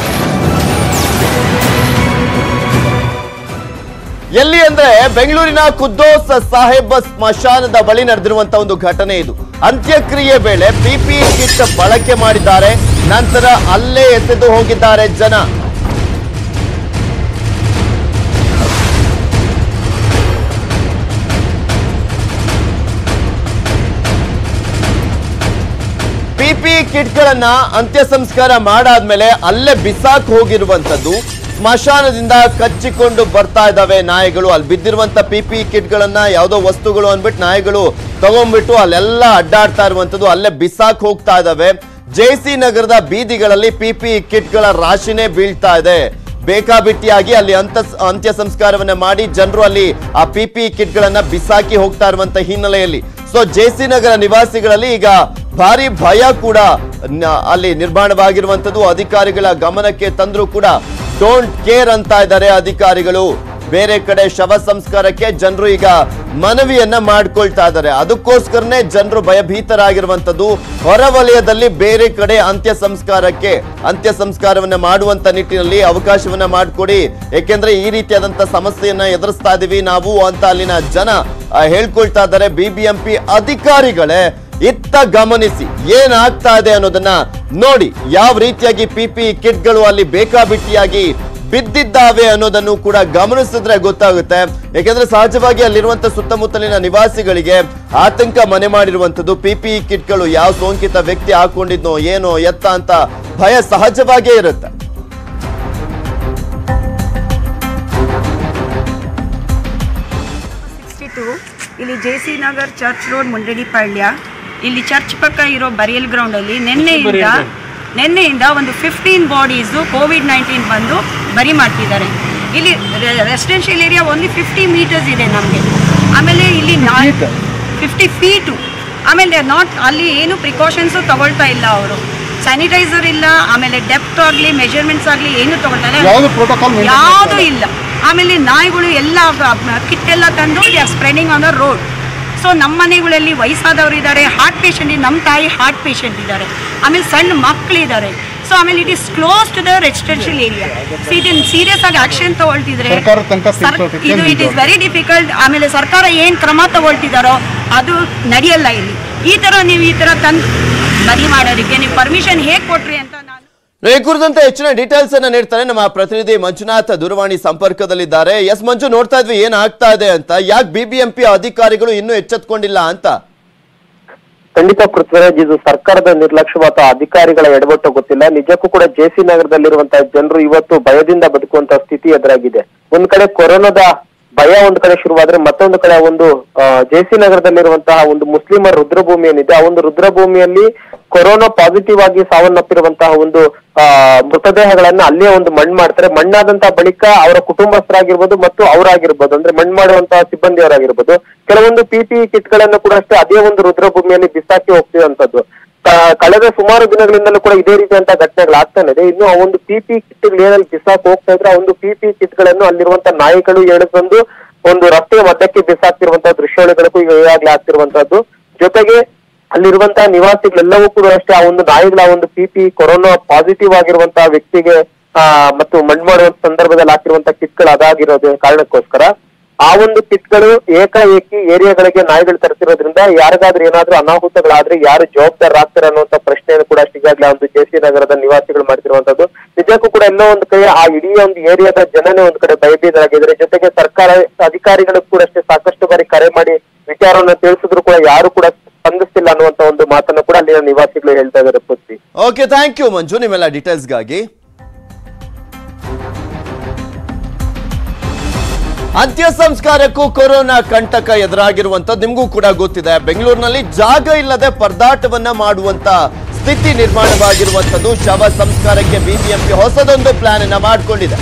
ಎಲ್ಲಿ ಅಂದ್ರೆ ಬೆಂಗಳೂರಿನ ಖುದ್ದೋಸ್ ಸಾಹೇಬ್ ಸ್ಮಶಾನದ ಬಳಿ ನಡೆದಿರುವಂತ ಒಂದು ಘಟನೆ ಇದು ಅಂತ್ಯಕ್ರಿಯೆ ವೇಳೆ ಪಿಪಿ ಕಿಟ್ ಬಳಕೆ ಮಾಡಿದ್ದಾರೆ ನಂತರ ಅಲ್ಲೇ ಎಸೆದು ಹೋಗಿದ್ದಾರೆ ಜನ ಪಿಪಿ ಕಿಟ್ಗಳನ್ನ ಅಂತ್ಯ ಸಂಸ್ಕಾರ ಮಾಡಾದ್ಮೇಲೆ ಅಲ್ಲೇ ಬಿಸಾಕ್ ಹೋಗಿರುವಂತದ್ದು ಸ್ಮಶಾನದಿಂದ ಕಚ್ಚಿಕೊಂಡು ಬರ್ತಾ ಇದ್ದಾವೆ ನಾಯಿಗಳು ಅಲ್ಲಿ ಬಿದ್ದಿರುವಂತ ಪಿಪಿ ಕಿಟ್ಗಳನ್ನ ಯಾವುದೋ ವಸ್ತುಗಳು ಅಂದ್ಬಿಟ್ಟು ನಾಯಿಗಳು ತಗೊಂಡ್ಬಿಟ್ಟು ಅಲ್ಲೆಲ್ಲ ಅಡ್ಡಾಡ್ತಾ ಇರುವಂತದ್ದು ಅಲ್ಲೇ ಬಿಸಾಕ್ ಹೋಗ್ತಾ ಇದ್ದಾವೆ ಜೆಸಿ ನಗರದ ಬೀದಿಗಳಲ್ಲಿ ಪಿಪಿ ಕಿಟ್ಗಳ ರಾಶಿನೇ ಬೀಳ್ತಾ ಇದೆ ಬೇಕಾಬಿಟ್ಟಿಯಾಗಿ ಅಲ್ಲಿ ಅಂತ ಅಂತ್ಯ ಸಂಸ್ಕಾರವನ್ನ ಮಾಡಿ ಜನರು ಅಲ್ಲಿ ಆ ಪಿಪಿ ಕಿಟ್ಗಳನ್ನ ಬಿಸಾಕಿ ಹೋಗ್ತಾ ಇರುವಂತ ಹಿನ್ನೆಲೆಯಲ್ಲಿ ಸೊ ಜೆಸಿ ನಗರ ನಿವಾಸಿಗಳಲ್ಲಿ ಈಗ ಭಾರಿ ಭಯ ಕೂಡ ನ- ಅಲ್ಲಿ ನಿರ್ಮಾಣವಾಗಿರುವಂತದ್ದು ಅಧಿಕಾರಿಗಳ ಗಮನಕ್ಕೆ ತಂದ್ರು ಕೂಡ ಡೋಂಟ್ ಕೇರ್ ಅಂತ ಇದ್ದಾರೆ ಅಧಿಕಾರಿಗಳು ಬೇರೆ ಕಡೆ ಶವ ಸಂಸ್ಕಾರಕ್ಕೆ ಜನರು ಈಗ ಮನವಿಯನ್ನ ಮಾಡ್ಕೊಳ್ತಾ ಇದ್ದಾರೆ ಅದಕ್ಕೋಸ್ಕರನೇ ಜನರು ಭಯಭೀತರಾಗಿರುವಂತದ್ದು ಹೊರವಲಯದಲ್ಲಿ ಬೇರೆ ಕಡೆ ಅಂತ್ಯ ಸಂಸ್ಕಾರಕ್ಕೆ ಅಂತ್ಯ ಸಂಸ್ಕಾರವನ್ನ ಮಾಡುವಂತ ನಿಟ್ಟಿನಲ್ಲಿ ಅವಕಾಶವನ್ನ ಮಾಡಿಕೊಡಿ ಯಾಕೆಂದ್ರೆ ಈ ರೀತಿಯಾದಂತ ಸಮಸ್ಯೆಯನ್ನ ಎದುರಿಸ್ತಾ ಇದೀವಿ ನಾವು ಅಂತ ಅಲ್ಲಿನ ಜನ ಆ, ಹೇಳ್ಕೊಳ್ತಾ ಇದ್ದಾರೆ ಬಿಬಿಎಂಪಿ ಅಧಿಕಾರಿಗಳೇ ಇತ್ತ ಗಮನಿಸಿ ಏನಾಗ್ತಾ ಇದೆ ಅನ್ನೋದನ್ನ ನೋಡಿ ಯಾವ ರೀತಿಯಾಗಿ ಪಿಪಿ ಕಿಟ್ಗಳು ಅಲ್ಲಿ ಬೇಕಾಬಿಟ್ಟಿಯಾಗಿ ಬಿದ್ದಿದ್ದಾವೆ ಅನ್ನೋದನ್ನು ಕೂಡ ಗಮನಿಸಿದ್ರೆ ಗೊತ್ತಾಗುತ್ತೆ ಯಾಕೆಂದ್ರೆ ಸಹಜವಾಗಿ ಅಲ್ಲಿರುವಂತ ಸುತ್ತಮುತ್ತಲಿನ ನಿವಾಸಿಗಳಿಗೆ ಆತಂಕ ಮನೆ ಮಾಡಿರುವಂತದ್ದು ಪಿಪಿ ಕಿಟ್ಗಳು ಯಾವ ಸೋಂಕಿತ ವ್ಯಕ್ತಿ ಹಾಕೊಂಡಿದ್ನೋ ಏನೋ ಎತ್ತ ಅಂತ ಭಯ ಸಹಜವಾಗೇ ಇರುತ್ತೆ ಸಿಕ್ಸ್ಟಿ ಟು ಇಲ್ಲಿ J C Nagar church road Mundadipalya ಇಲ್ಲಿ ಚರ್ಚ್ ಪಕ್ಕ ಇರೋ ಬರಿಯಲ್ ಗ್ರೌಂಡಲ್ಲಿ ನಿನ್ನೆಯಿಂದ ನಿನ್ನೆಯಿಂದ ಒಂದು ಫಿಫ್ಟೀನ್ ಬಾಡೀಸು ಕೋವಿಡ್ ನೈನ್ಟೀನ್ ಬಂದು ಬರಿ ಮಾಡ್ತಿದ್ದಾರೆ ಇಲ್ಲಿ residential area only fifty meters ಇದೆ ನಮಗೆ ಆಮೇಲೆ ಇಲ್ಲಿ ಫಿಫ್ಟಿ ಫೀಟು ಆಮೇಲೆ ನಾಟ್ ಅಲ್ಲಿ ಏನು ಪ್ರಿಕಾಷನ್ಸು ತಗೊಳ್ತಾ ಇಲ್ಲ ಅವರು ಸ್ಯಾನಿಟೈಸರ್ ಇಲ್ಲ ಆಮೇಲೆ ಡೆಪ್ತ್ ಆಗಲಿ ಮೆಜರ್ಮೆಂಟ್ಸ್ ಆಗಲಿ ಏನು ತಗೊಳ್ತಾ ಇಲ್ಲ ಯಾವುದು ಪ್ರೋಟೋಕಾಲ್ ಯಾವುದು ಇಲ್ಲ ಆಮೇಲೆ ನಾಯಿಗಳು ಎಲ್ಲ ಕಿಟ್ ಎಲ್ಲ ತಂದು they are spreading on the road so ನಮ್ಮ ಮನೆಗಳಲ್ಲಿ ವಯಸ್ಸಾದವರು ಇದ್ದಾರೆ ಹಾರ್ಟ್ ಪೇಷಂಟ್ ನಮ್ಮ ತಾಯಿ ಹಾರ್ಟ್ ಪೇಷಂಟ್ ಇದ್ದಾರೆ ಆಮೇಲೆ ಸಣ್ಣ ಮಕ್ಕಳಿದ್ದಾರೆ ಸೊ ಆಮೇಲೆ it is close to the residential area so ಇದನ್ನು ಸೀರಿಯಸ್ ಆಗಿ ಆಕ್ಷನ್ ತಗೊಳ್ತಿದ್ರೆ ಸರ್ಕಾರದ ತನಕ ಸರ್- ತಿಳ್ಸೋಕೆ ಇದು ಇಟ್ ಇಸ್ ಏನಿದೆ? ವೆರಿ ಡಿಫಿಕಲ್ಟ್ ಆಮೇಲೆ ಸರ್ಕಾರ ಏನು ಕ್ರಮ ತಗೊಳ್ತಿದ್ದಾರೋ ಅದು ನಡೆಯಲ್ಲ ಇಲ್ಲಿ ಈ ಥರ ನೀವು ಈ ಥರ ತಂದು ಬರಿ ಮಾಡೋದಕ್ಕೆ ನೀವು ಪರ್ಮಿಷನ್ ಹೇಗೆ ಕೊಟ್ರಿ ಅಂತ ನಾನು ಈ ಕುರಿತಂತೆ ಹೆಚ್ಚಿನ ಡೀಟೇಲ್ಸ್ ಅನ್ನ ನೀಡ್ತಾರೆ ನಮ್ಮ ಪ್ರತಿನಿಧಿ ಮಂಜುನಾಥ್ ದೂರವಾಣಿ ಸಂಪರ್ಕದಲ್ಲಿದ್ದಾರೆ ಎಸ್ ಮಂಜು ನೋಡ್ತಾ ಇದ್ವಿ ಏನ್ ಆಗ್ತಾ ಇದೆ ಅಂತ ಯಾಕೆ ಬಿಬಿಎಂಪಿ ಅಧಿಕಾರಿಗಳು ಇನ್ನೂ ಎಚ್ಚೆತ್ಕೊಂಡಿಲ್ಲ ಅಂತ ಖಂಡಿತ ಪೃಥ್ವಿರಾಜ್ ಇದು ಸರ್ಕಾರದ ನಿರ್ಲಕ್ಷ್ಯ ಅಥವಾ ಅಧಿಕಾರಿಗಳ ಎಡವಟ್ಟು ಗೊತ್ತಿಲ್ಲ ನಿಜಕ್ಕೂ ಕೂಡ ಜೆಸಿ ನಗರದಲ್ಲಿರುವಂತಹ ಜನರು ಇವತ್ತು ಭಯದಿಂದ ಬದುಕುವಂತಹ ಸ್ಥಿತಿ ಎದುರಾಗಿದೆ ಒಂದ್ ಕಡೆ ಕೊರೋನಾದ ಭಯ ಒಂದ್ ಕಡೆ ಶುರುವಾದ್ರೆ ಮತ್ತೊಂದು ಕಡೆ ಒಂದು ಜೆಸಿ ನಗರದಲ್ಲಿರುವಂತಹ ಒಂದು ಮುಸ್ಲಿಮರ ರುದ್ರಭೂಮಿ ಏನಿದೆ ಆ ಒಂದು ರುದ್ರಭೂಮಿಯಲ್ಲಿ ಕೊರೋನಾ ಪಾಸಿಟಿವ್ ಆಗಿ ಸಾವನ್ನಪ್ಪಿರುವಂತಹ ಒಂದು ಆ ಮೃತದೇಹಗಳನ್ನ ಅಲ್ಲೇ ಒಂದು ಮಣ್ಣು ಮಾಡ್ತಾರೆ ಮಣ್ಣಾದಂತಹ ಬಳಿಕ ಅವರ ಕುಟುಂಬಸ್ಥರಾಗಿರ್ಬೋದು ಮತ್ತು ಅವರಾಗಿರ್ಬೋದು ಅಂದ್ರೆ ಮಣ್ಣು ಮಾಡುವಂತಹ ಸಿಬ್ಬಂದಿಯವರಾಗಿರ್ಬೋದು ಕೆಲವೊಂದು ಪಿಪಿ ಕಿಟ್ಗಳನ್ನು ಕೂಡ ಅಷ್ಟೇ ಅದೇ ಒಂದು ರುದ್ರಭೂಮಿಯಲ್ಲಿ ಬಿಸಾಕಿ ಹೋಗ್ತಿರುವಂತದ್ದು ಕ- ಕಳೆದ ಸುಮಾರು ದಿನಗಳಿಂದಲೂ ಕೂಡ ಇದೇ ರೀತಿಯಂತ ಘಟನೆಗಳಾಗ್ತಾನೆ ಇದೆ ಇನ್ನು ಆ ಒಂದು ಪಿಪಿ ಕಿಟ್ಗಳು ಏನಲ್ಲಿ ಬಿಸಾಕ್ ಹೋಗ್ತಾ ಇದ್ರೆ ಆ ಒಂದು ಪಿಪಿ ಕಿಟ್ಗಳನ್ನು ಅಲ್ಲಿರುವಂತ ನಾಯಿಗಳು ಎಳೆದು ಒಂದು ರಸ್ತೆಯ ಮಧ್ಯಕ್ಕೆ ಬಿಸಾಕ್ತಿರುವಂತಹ ದೃಶ್ಯಾವಳಿಗಳಿಗೂ ಈಗ ಈಗಾಗಲೇ ಆಗ್ತಿರುವಂತಹದ್ದು ಜೊತೆಗೆ ಅಲ್ಲಿರುವಂತಹ ನಿವಾಸಿಗಳೆಲ್ಲವೂ ಕೂಡ ಅಷ್ಟೇ ಆ ಒಂದು ನಾಯಿಗಳ ಆ ಒಂದು ಪಿಪಿ ಕೊರೋನಾ ಪಾಸಿಟಿವ್ ಆಗಿರುವಂತಹ ವ್ಯಕ್ತಿಗೆ ಆ ಮತ್ತು ಮಣ್ಣು ಮಾಡುವಂತ ಸಂದರ್ಭದಲ್ಲಿ ಹಾಕಿರುವಂತಹ ಕಿಟ್ಗಳು ಅದಾಗಿರೋದು ಕಾರಣಕ್ಕೋಸ್ಕರ ಆ ಒಂದು ಕಿಟ್ಗಳು ಏಕಾಏಕಿ ಏರಿಯಾಗಳಿಗೆ ನಾಯಿಗಳು ತರಿಸಿರೋದ್ರಿಂದ ಯಾರಿಗಾದ್ರೂ ಏನಾದ್ರೂ ಅನಾಹುತಗಳಾದ್ರೆ ಯಾರು ಜವಾಬ್ದಾರರಾಗ್ತಾರೆ ಅನ್ನುವಂತ ಪ್ರಶ್ನೆಯನ್ನು ಕೂಡ ಅಷ್ಟು ಈಗಾಗಲೇ ಆ ಒಂದು ಜೆಸಿ ನಗರದ ನಿವಾಸಿಗಳು ಮಾಡ್ತಿರುವಂತದ್ದು ನಿಜಕ್ಕೂ ಕೂಡ ಎಲ್ಲೋ ಒಂದು ಕಡೆ ಆ ಇಡೀ ಒಂದು ಏರಿಯಾದ ಜನನೇ ಒಂದು ಕಡೆ ಭಯಭೀತರಾಗಿದ್ದಾರೆ ಜೊತೆಗೆ ಸರ್ಕಾರ ಅಧಿಕಾರಿಗಳು ಕೂಡ ಅಷ್ಟೇ ಸಾಕಷ್ಟು ಬಾರಿ ಕರೆ ಮಾಡಿ ವಿಚಾರವನ್ನು ತಿಳಿಸಿದ್ರು ಕೂಡ ಯಾರು ಕೂಡ ಸ್ಪಂದಿಸ್ತಿಲ್ಲ ಅನ್ನುವಂತ ಒಂದು ಮಾತನ್ನು ಕೂಡ ಅಲ್ಲಿನ ನಿವಾಸಿಗಳು ಹೇಳ್ತಾ ಇದ್ದಾರೆ Prithvi okay thank you Manju ನಿಮ್ಮೆಲ್ಲ ಡೀಟೇಲ್ಸ್ಗಾಗಿ ಅಂತ್ಯ ಸಂಸ್ಕಾರಕ್ಕೂ ಕೊರೋನಾ ಕಂಟಕ ಎದುರಾಗಿರುವಂತದ್ದು ನಿಮಗೂ ಕೂಡ ಗೊತ್ತಿದೆ ಬೆಂಗಳೂರಿನಲ್ಲಿ ಜಾಗ ಇಲ್ಲದೆ ಪರದಾಟವನ್ನ ಮಾಡುವಂತ ಸ್ಥಿತಿ ನಿರ್ಮಾಣವಾಗಿರುವಂತದ್ದು ಶವ ಸಂಸ್ಕಾರಕ್ಕೆ ಬಿಬಿಎಂಪಿ ಹೊಸದೊಂದು ಪ್ಲಾನ್ ಅನ್ನ ಮಾಡಿಕೊಂಡಿದೆ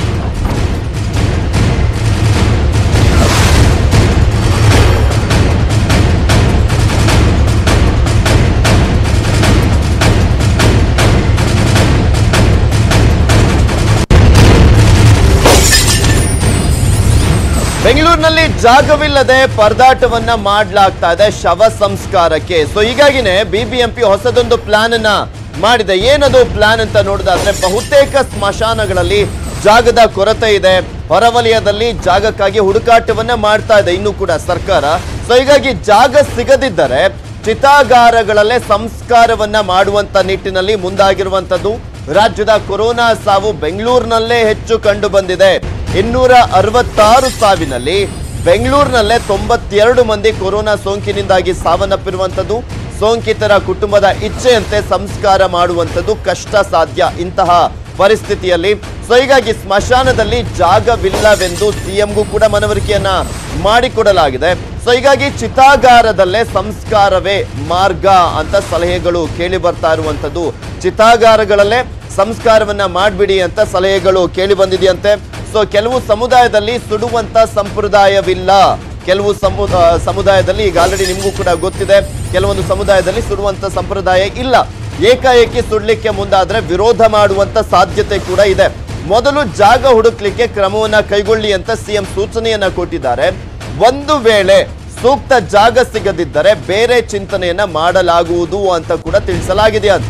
ಬೆಂಗಳೂರಿನಲ್ಲಿ ಜಾಗವಿಲ್ಲದೆ ಪರದಾಟವನ್ನ ಮಾಡಲಾಗ್ತಾ ಇದೆ ಶವ ಸಂಸ್ಕಾರಕ್ಕೆ ಸೊ ಹೀಗಾಗಿನೇ ಬಿಬಿಎಂಪಿ ಹೊಸದೊಂದು ಪ್ಲಾನ್ ಅನ್ನ ಮಾಡಿದೆ ಏನದು ಪ್ಲಾನ್ ಅಂತ ನೋಡಿದಾದ್ರೆ ಬಹುತೇಕ ಸ್ಮಶಾನಗಳಲ್ಲಿ ಜಾಗದ ಕೊರತೆ ಇದೆ ಹೊರವಲಯದಲ್ಲಿ ಜಾಗಕ್ಕಾಗಿ ಹುಡುಕಾಟವನ್ನ ಮಾಡ್ತಾ ಇದೆ ಇನ್ನು ಕೂಡ ಸರ್ಕಾರ ಸೊ ಹೀಗಾಗಿ ಜಾಗ ಸಿಗದಿದ್ದರೆ ಚಿತಾಗಾರಗಳಲ್ಲೇ ಸಂಸ್ಕಾರವನ್ನ ಮಾಡುವಂತ ನಿಟ್ಟಿನಲ್ಲಿ ಮುಂದಾಗಿರುವಂತದ್ದು ರಾಜ್ಯದ ಕೊರೋನಾ ಸಾವು ಬೆಂಗಳೂರಿನಲ್ಲೇ ಹೆಚ್ಚು ಕಂಡು ಬಂದಿದೆ ಇನ್ನೂರ ಅರವತ್ತಾರು ಸಾವಿನಲ್ಲಿ ಬೆಂಗಳೂರಿನಲ್ಲೇ ತೊಂಬತ್ತೆರಡು ಮಂದಿ ಕೊರೋನಾ ಸೋಂಕಿನಿಂದಾಗಿ ಸಾವನ್ನಪ್ಪಿರುವಂಥದ್ದು ಸೋಂಕಿತರ ಕುಟುಂಬದ ಇಚ್ಛೆಯಂತೆ ಸಂಸ್ಕಾರ ಮಾಡುವಂಥದ್ದು ಕಷ್ಟ ಸಾಧ್ಯ ಇಂತಹ ಪರಿಸ್ಥಿತಿಯಲ್ಲಿ ಸೊ ಹೀಗಾಗಿ ಸ್ಮಶಾನದಲ್ಲಿ ಜಾಗವಿಲ್ಲವೆಂದು ಸಿಎಂಗೂ ಕೂಡ ಮನವರಿಕೆಯನ್ನ ಮಾಡಿಕೊಡಲಾಗಿದೆ ಸೊ ಹೀಗಾಗಿ ಚಿತಾಗಾರದಲ್ಲೇ ಸಂಸ್ಕಾರವೇ ಮಾರ್ಗ ಅಂತ ಸಲಹೆಗಳು ಕೇಳಿ ಬರ್ತಾ ಇರುವಂಥದ್ದು ಚಿತಾಗಾರಗಳಲ್ಲೇ ಸಂಸ್ಕಾರವನ್ನ ಮಾಡ್ಬಿಡಿ ಅಂತ ಸಲಹೆಗಳು ಕೇಳಿ ಬಂದಿದೆಯಂತೆ ಸೊ ಕೆಲವು ಸಮುದಾಯದಲ್ಲಿ ಸುಡುವಂತ ಸಂಪ್ರದಾಯವಿಲ್ಲ ಕೆಲವು ಸಮು ಆ, ಸಮುದಾಯದಲ್ಲಿ ಈಗ ಆಲ್ರೆಡಿ ನಿಮಗೂ ಕೂಡ ಗೊತ್ತಿದೆ ಕೆಲವೊಂದು ಸಮುದಾಯದಲ್ಲಿ ಸುಡುವಂತ ಸಂಪ್ರದಾಯ ಇಲ್ಲ ಏಕಾಏಕಿ ಸುಡ್ಲಿಕ್ಕೆ ಮುಂದಾದ್ರೆ ವಿರೋಧ ಮಾಡುವಂತ ಸಾಧ್ಯತೆ ಕೂಡ ಇದೆ ಮೊದಲು ಜಾಗ ಹುಡುಕ್ಲಿಕ್ಕೆ ಕ್ರಮವನ್ನ ಕೈಗೊಳ್ಳಿ ಅಂತ ಸಿಎಂ ಸೂಚನೆಯನ್ನ ಕೊಟ್ಟಿದ್ದಾರೆ ಒಂದು ವೇಳೆ ಸೂಕ್ತ ಜಾಗ ಸಿಗದಿದ್ದರೆ ಬೇರೆ ಚಿಂತನೆಯನ್ನ ಮಾಡಲಾಗುವುದು ಅಂತ ಕೂಡ ತಿಳಿಸಲಾಗಿದೆ ಅಂತ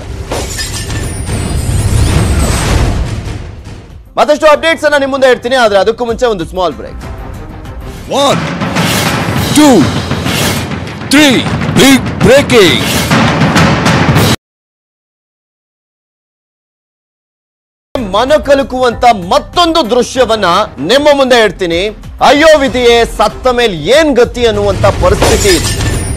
ಮತ್ತಷ್ಟು ಅಪ್ಡೇಟ್ಸ್ ಅನ್ನ ನಿಮ್ಮ ಮುಂದೆ ಇಡ್ತೀನಿ ಆದ್ರೆ ಅದಕ್ಕೂ ಮುಂಚೆ ಒಂದು small break One, two, three, big breaking. ಮನ ಕಲುಕುವಂತ ಮತ್ತೊಂದು ದೃಶ್ಯವನ್ನ ನಿಮ್ಮ ಮುಂದೆ ಇಡ್ತೀನಿ ಅಯ್ಯೋ ವಿಧಿಯೇ ಸತ್ತ ಮೇಲೆ ಏನ್ ಗತಿ ಅನ್ನುವಂತ ಪರಿಸ್ಥಿತಿ ಇದೆ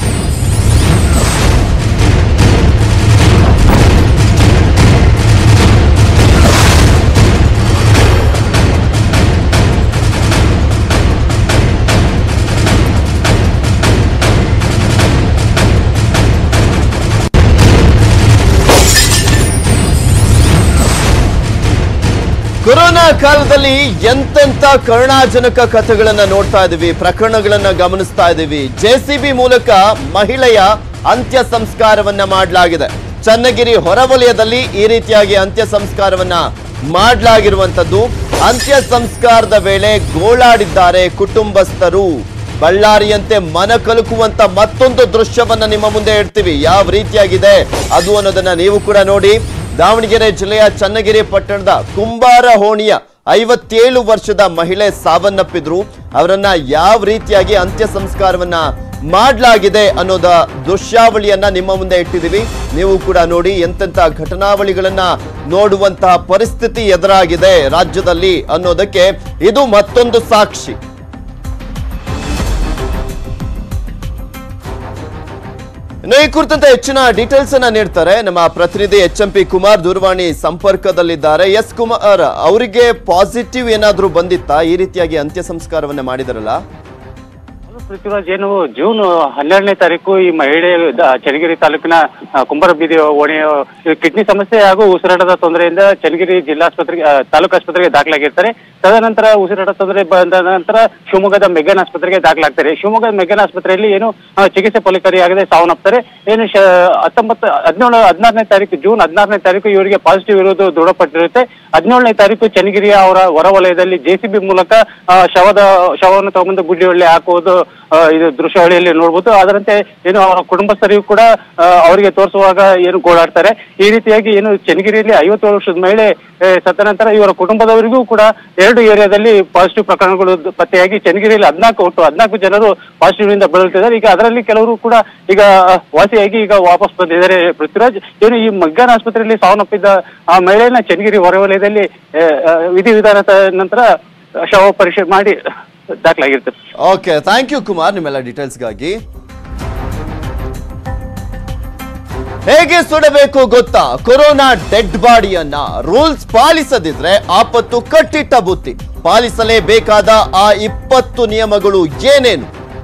ಕೊರೋನಾ ಕಾಲದಲ್ಲಿ ಎಂತೆಂತ ಕರುಣಾಜನಕ ಕಥೆಗಳನ್ನ ನೋಡ್ತಾ ಇದೀವಿ ಪ್ರಕರಣಗಳನ್ನ ಗಮನಿಸ್ತಾ ಇದೀವಿ ಜೆಸಿಬಿ ಮೂಲಕ ಮಹಿಳೆಯ ಅಂತ್ಯ ಸಂಸ್ಕಾರವನ್ನ ಮಾಡಲಾಗಿದೆ ಚನ್ನಗಿರಿ ಹೊರವಲಯದಲ್ಲಿ ಈ ರೀತಿಯಾಗಿ ಅಂತ್ಯ ಸಂಸ್ಕಾರವನ್ನ ಮಾಡಲಾಗಿರುವಂತದ್ದು ಅಂತ್ಯ ಸಂಸ್ಕಾರದ ವೇಳೆ ಗೋಳಾಡಿದ್ದಾರೆ ಕುಟುಂಬಸ್ಥರು ಬಳ್ಳಾರಿಯಂತೆ ಮನ ಕಲುಕುವಂತ ಮತ್ತೊಂದು ದೃಶ್ಯವನ್ನ ನಿಮ್ಮ ಮುಂದೆ ಇಡ್ತೀವಿ ಯಾವ ರೀತಿಯಾಗಿದೆ ಅದು ಅನ್ನೋದನ್ನ ನೀವು ಕೂಡ ನೋಡಿ ದಾವಣಗೆರೆ ಜಿಲ್ಲೆಯ ಚನ್ನಗಿರಿ ಪಟ್ಟಣದ ಕುಂಬಾರ ಹೋಣಿಯ ಐವತ್ತೇಳು ವರ್ಷದ ಮಹಿಳೆ ಸಾವನ್ನಪ್ಪಿದ್ರು ಅವರನ್ನ ಯಾವ ರೀತಿಯಾಗಿ ಅಂತ್ಯ ಸಂಸ್ಕಾರವನ್ನ ಮಾಡಲಾಗಿದೆ ಅನ್ನೋದ ದೃಶ್ಯಾವಳಿಯನ್ನ ನಿಮ್ಮ ಮುಂದೆ ಇಟ್ಟಿದ್ದೀವಿ ನೀವು ಕೂಡ ನೋಡಿ ಎಂತೆಂತ ಘಟನಾವಳಿಗಳನ್ನ ನೋಡುವಂತಹ ಪರಿಸ್ಥಿತಿ ಎದುರಾಗಿದೆ ರಾಜ್ಯದಲ್ಲಿ ಅನ್ನೋದಕ್ಕೆ ಇದು ಮತ್ತೊಂದು ಸಾಕ್ಷಿ ಇನ್ನು ಈ ಕುರಿತಂತೆ ಹೆಚ್ಚಿನ ಡೀಟೇಲ್ಸ್ ಅನ್ನ ನೀಡ್ತಾರೆ ನಮ್ಮ ಪ್ರತಿನಿಧಿ ಎಚ್ ಎಂ ಪಿ ಕುಮಾರ್ ದೂರವಾಣಿ ಸಂಪರ್ಕದಲ್ಲಿದ್ದಾರೆ ಎಸ್ ಕುಮಾರ್ ಅವರಿಗೆ ಪಾಸಿಟಿವ್ ಏನಾದ್ರೂ ಬಂದಿತ್ತಾ ಈ ರೀತಿಯಾಗಿ ಅಂತ್ಯ ಸಂಸ್ಕಾರವನ್ನ ಮಾಡಿದಾರಲ್ಲ ಪೃಥ್ವಿರಾಜ್ ಏನು ಜೂನ್ ಹನ್ನೆರಡನೇ ತಾರೀಕು ಈ ಮಹಿಳೆ ದ- ಚನ್ನಗಿರಿ ತಾಲೂಕಿನ ಆ, ಕುಂಬಾರ ಬೀದಿ ಓಣೆಯ ಕಿಡ್ನಿ ಸಮಸ್ಯೆ ಹಾಗೂ ಉಸಿರಾಟದ ತೊಂದರೆಯಿಂದ ಚನ್ನಗಿರಿ ಜಿಲ್ಲಾಸ್ಪತ್ರೆಗೆ ಆ, ತಾಲೂಕು ಆಸ್ಪತ್ರೆಗೆ ದಾಖಲಾಗಿರ್ತಾರೆ ತದನಂತರ ಉಸಿರಾಟ ತೊಂದರೆ ಬಂದ ನಂತರ ಶಿವಮೊಗ್ಗದ ಮೆಗ್ಗಾನ್ ಆಸ್ಪತ್ರೆಗೆ ದಾಖಲಾಗ್ತಾರೆ ಶಿವಮೊಗ್ಗದ ಮೆಗ್ಗಾನ್ ಆಸ್ಪತ್ರೆಯಲ್ಲಿ ಏನು ಆ, ಚಿಕಿತ್ಸೆ ಫಲಕಾರಿಯಾಗದೆ ಸಾವನ್ನಪ್ತಾರೆ ಏನು ಶ ಹತ್ತೊಂಬತ್ತು ಹದಿನೇಳು ಹದಿನಾರನೇ ತಾರೀಕು ಜೂನ್ ಹದಿನಾರನೇ ತಾರೀಕು ಇವರಿಗೆ ಪಾಸಿಟಿವ್ ಇರುವುದು ದೃಢಪಟ್ಟಿರುತ್ತೆ ಹದಿನೇಳನೇ ತಾರೀಕು ಚನ್ನಗಿರಿಯ ಅವರ ಹೊರವಲಯದಲ್ಲಿ ಜೆಸಿಬಿ ಮೂಲಕ ಆ, ಶವದ ಶವವನ್ನು ತಗೊಂಡು ಗುಡ್ಡಿಯೊಳ್ಳೆ ಹಾಕುವುದು ಆ, ಇದು ದೃಶ್ಯಾವಳಿಯಲ್ಲಿ ನೋಡ್ಬೋದು ಅದರಂತೆ ಏನು ಅವರ ಕುಟುಂಬಸ್ಥರಿಗೂ ಕೂಡ ಆ, ಅವರಿಗೆ ತೋರಿಸುವಾಗ ಏನು ಗೋಳಾಡ್ತಾರೆ ಈ ರೀತಿಯಾಗಿ ಏನು ಚನ್ನಗಿರಿಯಲ್ಲಿ ಐವತ್ತೇಳು ವರ್ಷದ ಮಹಿಳೆ ಆ, ಸತ್ತ ನಂತರ ಇವರ ಕುಟುಂಬದವರಿಗೂ ಕೂಡ ಎರಡು ಏರಿಯಾದಲ್ಲಿ ಪಾಸಿಟಿವ್ ಪ್ರಕರಣಗಳು ದ- ಪತ್ತೆಯಾಗಿ ಚನ್ನಗಿರಿಯಲ್ಲಿ ಹದಿನಾಲ್ಕು ಒಟ್ಟು ಹದಿನಾಲ್ಕು ಜನರು ಪಾಸಿಟಿವ್ ನಿಂದ ಬಳಲ್ತಿದ್ದಾರೆ ಈಗ ಅದರಲ್ಲಿ ಕೆಲವರು ಕೂಡ ಈಗ ಆ, ವಾಸಿಯಾಗಿ ಈಗ ವಾಪಸ್ ಬಂದಿದ್ದಾರೆ ಪೃಥ್ವಿರಾಜ್ ಏನು ಈ ಮಗ್ಗಾನ್ ಆಸ್ಪತ್ರೆಯಲ್ಲಿ ಸಾವನ್ನಪ್ಪಿದ್ದ ಆ ಮಹಿಳೆಯನ್ನ ಚನ್ನಗಿರಿ ಹೊರವಲಯದಲ್ಲಿ ಆ, ಆ, ವಿಧಿವಿಧಾನದ ನಂತರ ಶವ ಪರೀಕ್ಷೆ ಮಾಡಿ ದಾಖಲಾಗಿರ್ತದೆ ಓಕೆ ಥ್ಯಾಂಕ್ ಯು ಕುಮಾರ್ ನಿಮ್ಮೆಲ್ಲ ಡೀಟೇಲ್ಸ್ಗಾಗಿ ಹೇಗೆ ಸುಡಬೇಕು ಗೊತ್ತಾ ಕೊರೋನಾ ಡೆಡ್ ಬಾಡಿಯನ್ನ ರೂಲ್ಸ್ ಪಾಲಿಸದಿದ್ರೆ ಆಪತ್ತು ಕಟ್ಟಿಟ್ಟ ಬುತ್ತಿ ಪಾಲಿಸಲೇಬೇಕಾದ ಆ ಇಪ್ಪತ್ತು ನಿಯಮಗಳು ಏನೇನು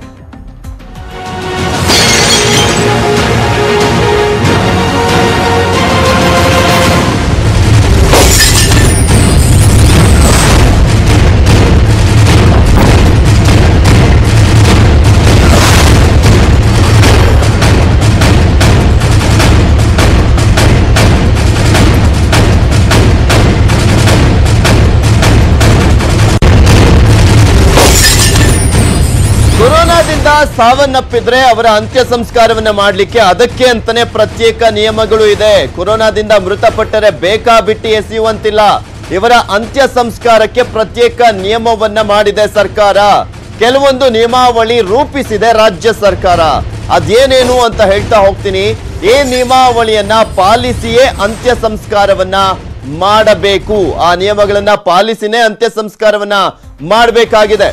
ಕೊರೋನಾದಿಂದ ಸಾವನ್ನಪ್ಪಿದ್ರೆ ಅವರ ಅಂತ್ಯ ಸಂಸ್ಕಾರವನ್ನ ಮಾಡಲಿಕ್ಕೆ ಅದಕ್ಕೆ ಅಂತಾನೆ ಪ್ರತ್ಯೇಕ ನಿಯಮಗಳು ಇದೆ ಕೊರೋನಾದಿಂದ ಮೃತಪಟ್ಟರೆ ಬೇಕಾಬಿಟ್ಟಿ ಎಸೆಯುವಂತಿಲ್ಲ ಇವರ ಅಂತ್ಯ ಸಂಸ್ಕಾರಕ್ಕೆ ಪ್ರತ್ಯೇಕ ನಿಯಮವನ್ನ ಮಾಡಿದೆ ಸರ್ಕಾರ ಕೆಲವೊಂದು ನಿಯಮಾವಳಿ ರೂಪಿಸಿದೆ ರಾಜ್ಯ ಸರ್ಕಾರ ಅದೇನೇನು ಅಂತ ಹೇಳ್ತಾ ಹೋಗ್ತೀನಿ ಈ ನಿಯಮಾವಳಿಯನ್ನ ಪಾಲಿಸಿಯೇ ಅಂತ್ಯ ಸಂಸ್ಕಾರವನ್ನ ಮಾಡಬೇಕು ಆ ನಿಯಮಗಳನ್ನ ಪಾಲಿಸಿನೇ ಅಂತ್ಯ ಸಂಸ್ಕಾರವನ್ನ ಮಾಡಬೇಕಾಗಿದೆ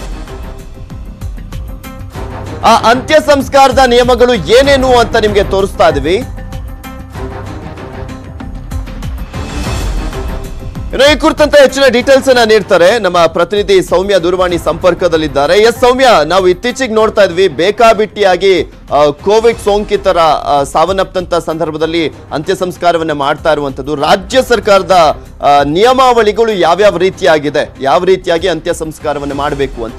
ಆ ಅಂತ್ಯ ಸಂಸ್ಕಾರದ ನಿಯಮಗಳು ಏನೇನು ಅಂತ ನಿಮ್ಗೆ ತೋರಿಸ್ತಾ ಇದೀವಿ ಇನ್ನು ಈ ಕುರಿತಂತೆ ಹೆಚ್ಚಿನ ಡೀಟೇಲ್ಸ್ ಅನ್ನ ನೀಡ್ತಾರೆ ನಮ್ಮ ಪ್ರತಿನಿಧಿ ಸೌಮ್ಯ ದೂರವಾಣಿ ಸಂಪರ್ಕದಲ್ಲಿದ್ದಾರೆ ಎಸ್ ಸೌಮ್ಯ ನಾವು ಇತ್ತೀಚೆಗೆ ನೋಡ್ತಾ ಇದ್ವಿ ಬೇಕಾಬಿಟ್ಟಿಯಾಗಿ ಆ, ಕೋವಿಡ್ ಸೋಂಕಿತರ ಆ, ಸಾವನ್ನಪ್ಪಂತ ಸಂದರ್ಭದಲ್ಲಿ ಅಂತ್ಯ ಸಂಸ್ಕಾರವನ್ನ ಮಾಡ್ತಾ ಇರುವಂತದ್ದು ರಾಜ್ಯ ಸರ್ಕಾರದ ಆ, ನಿಯಮಾವಳಿಗಳು ಯಾವ್ಯಾವ ರೀತಿಯಾಗಿದೆ ಯಾವ ರೀತಿಯಾಗಿ ಅಂತ್ಯ ಸಂಸ್ಕಾರವನ್ನ ಮಾಡಬೇಕು ಅಂತ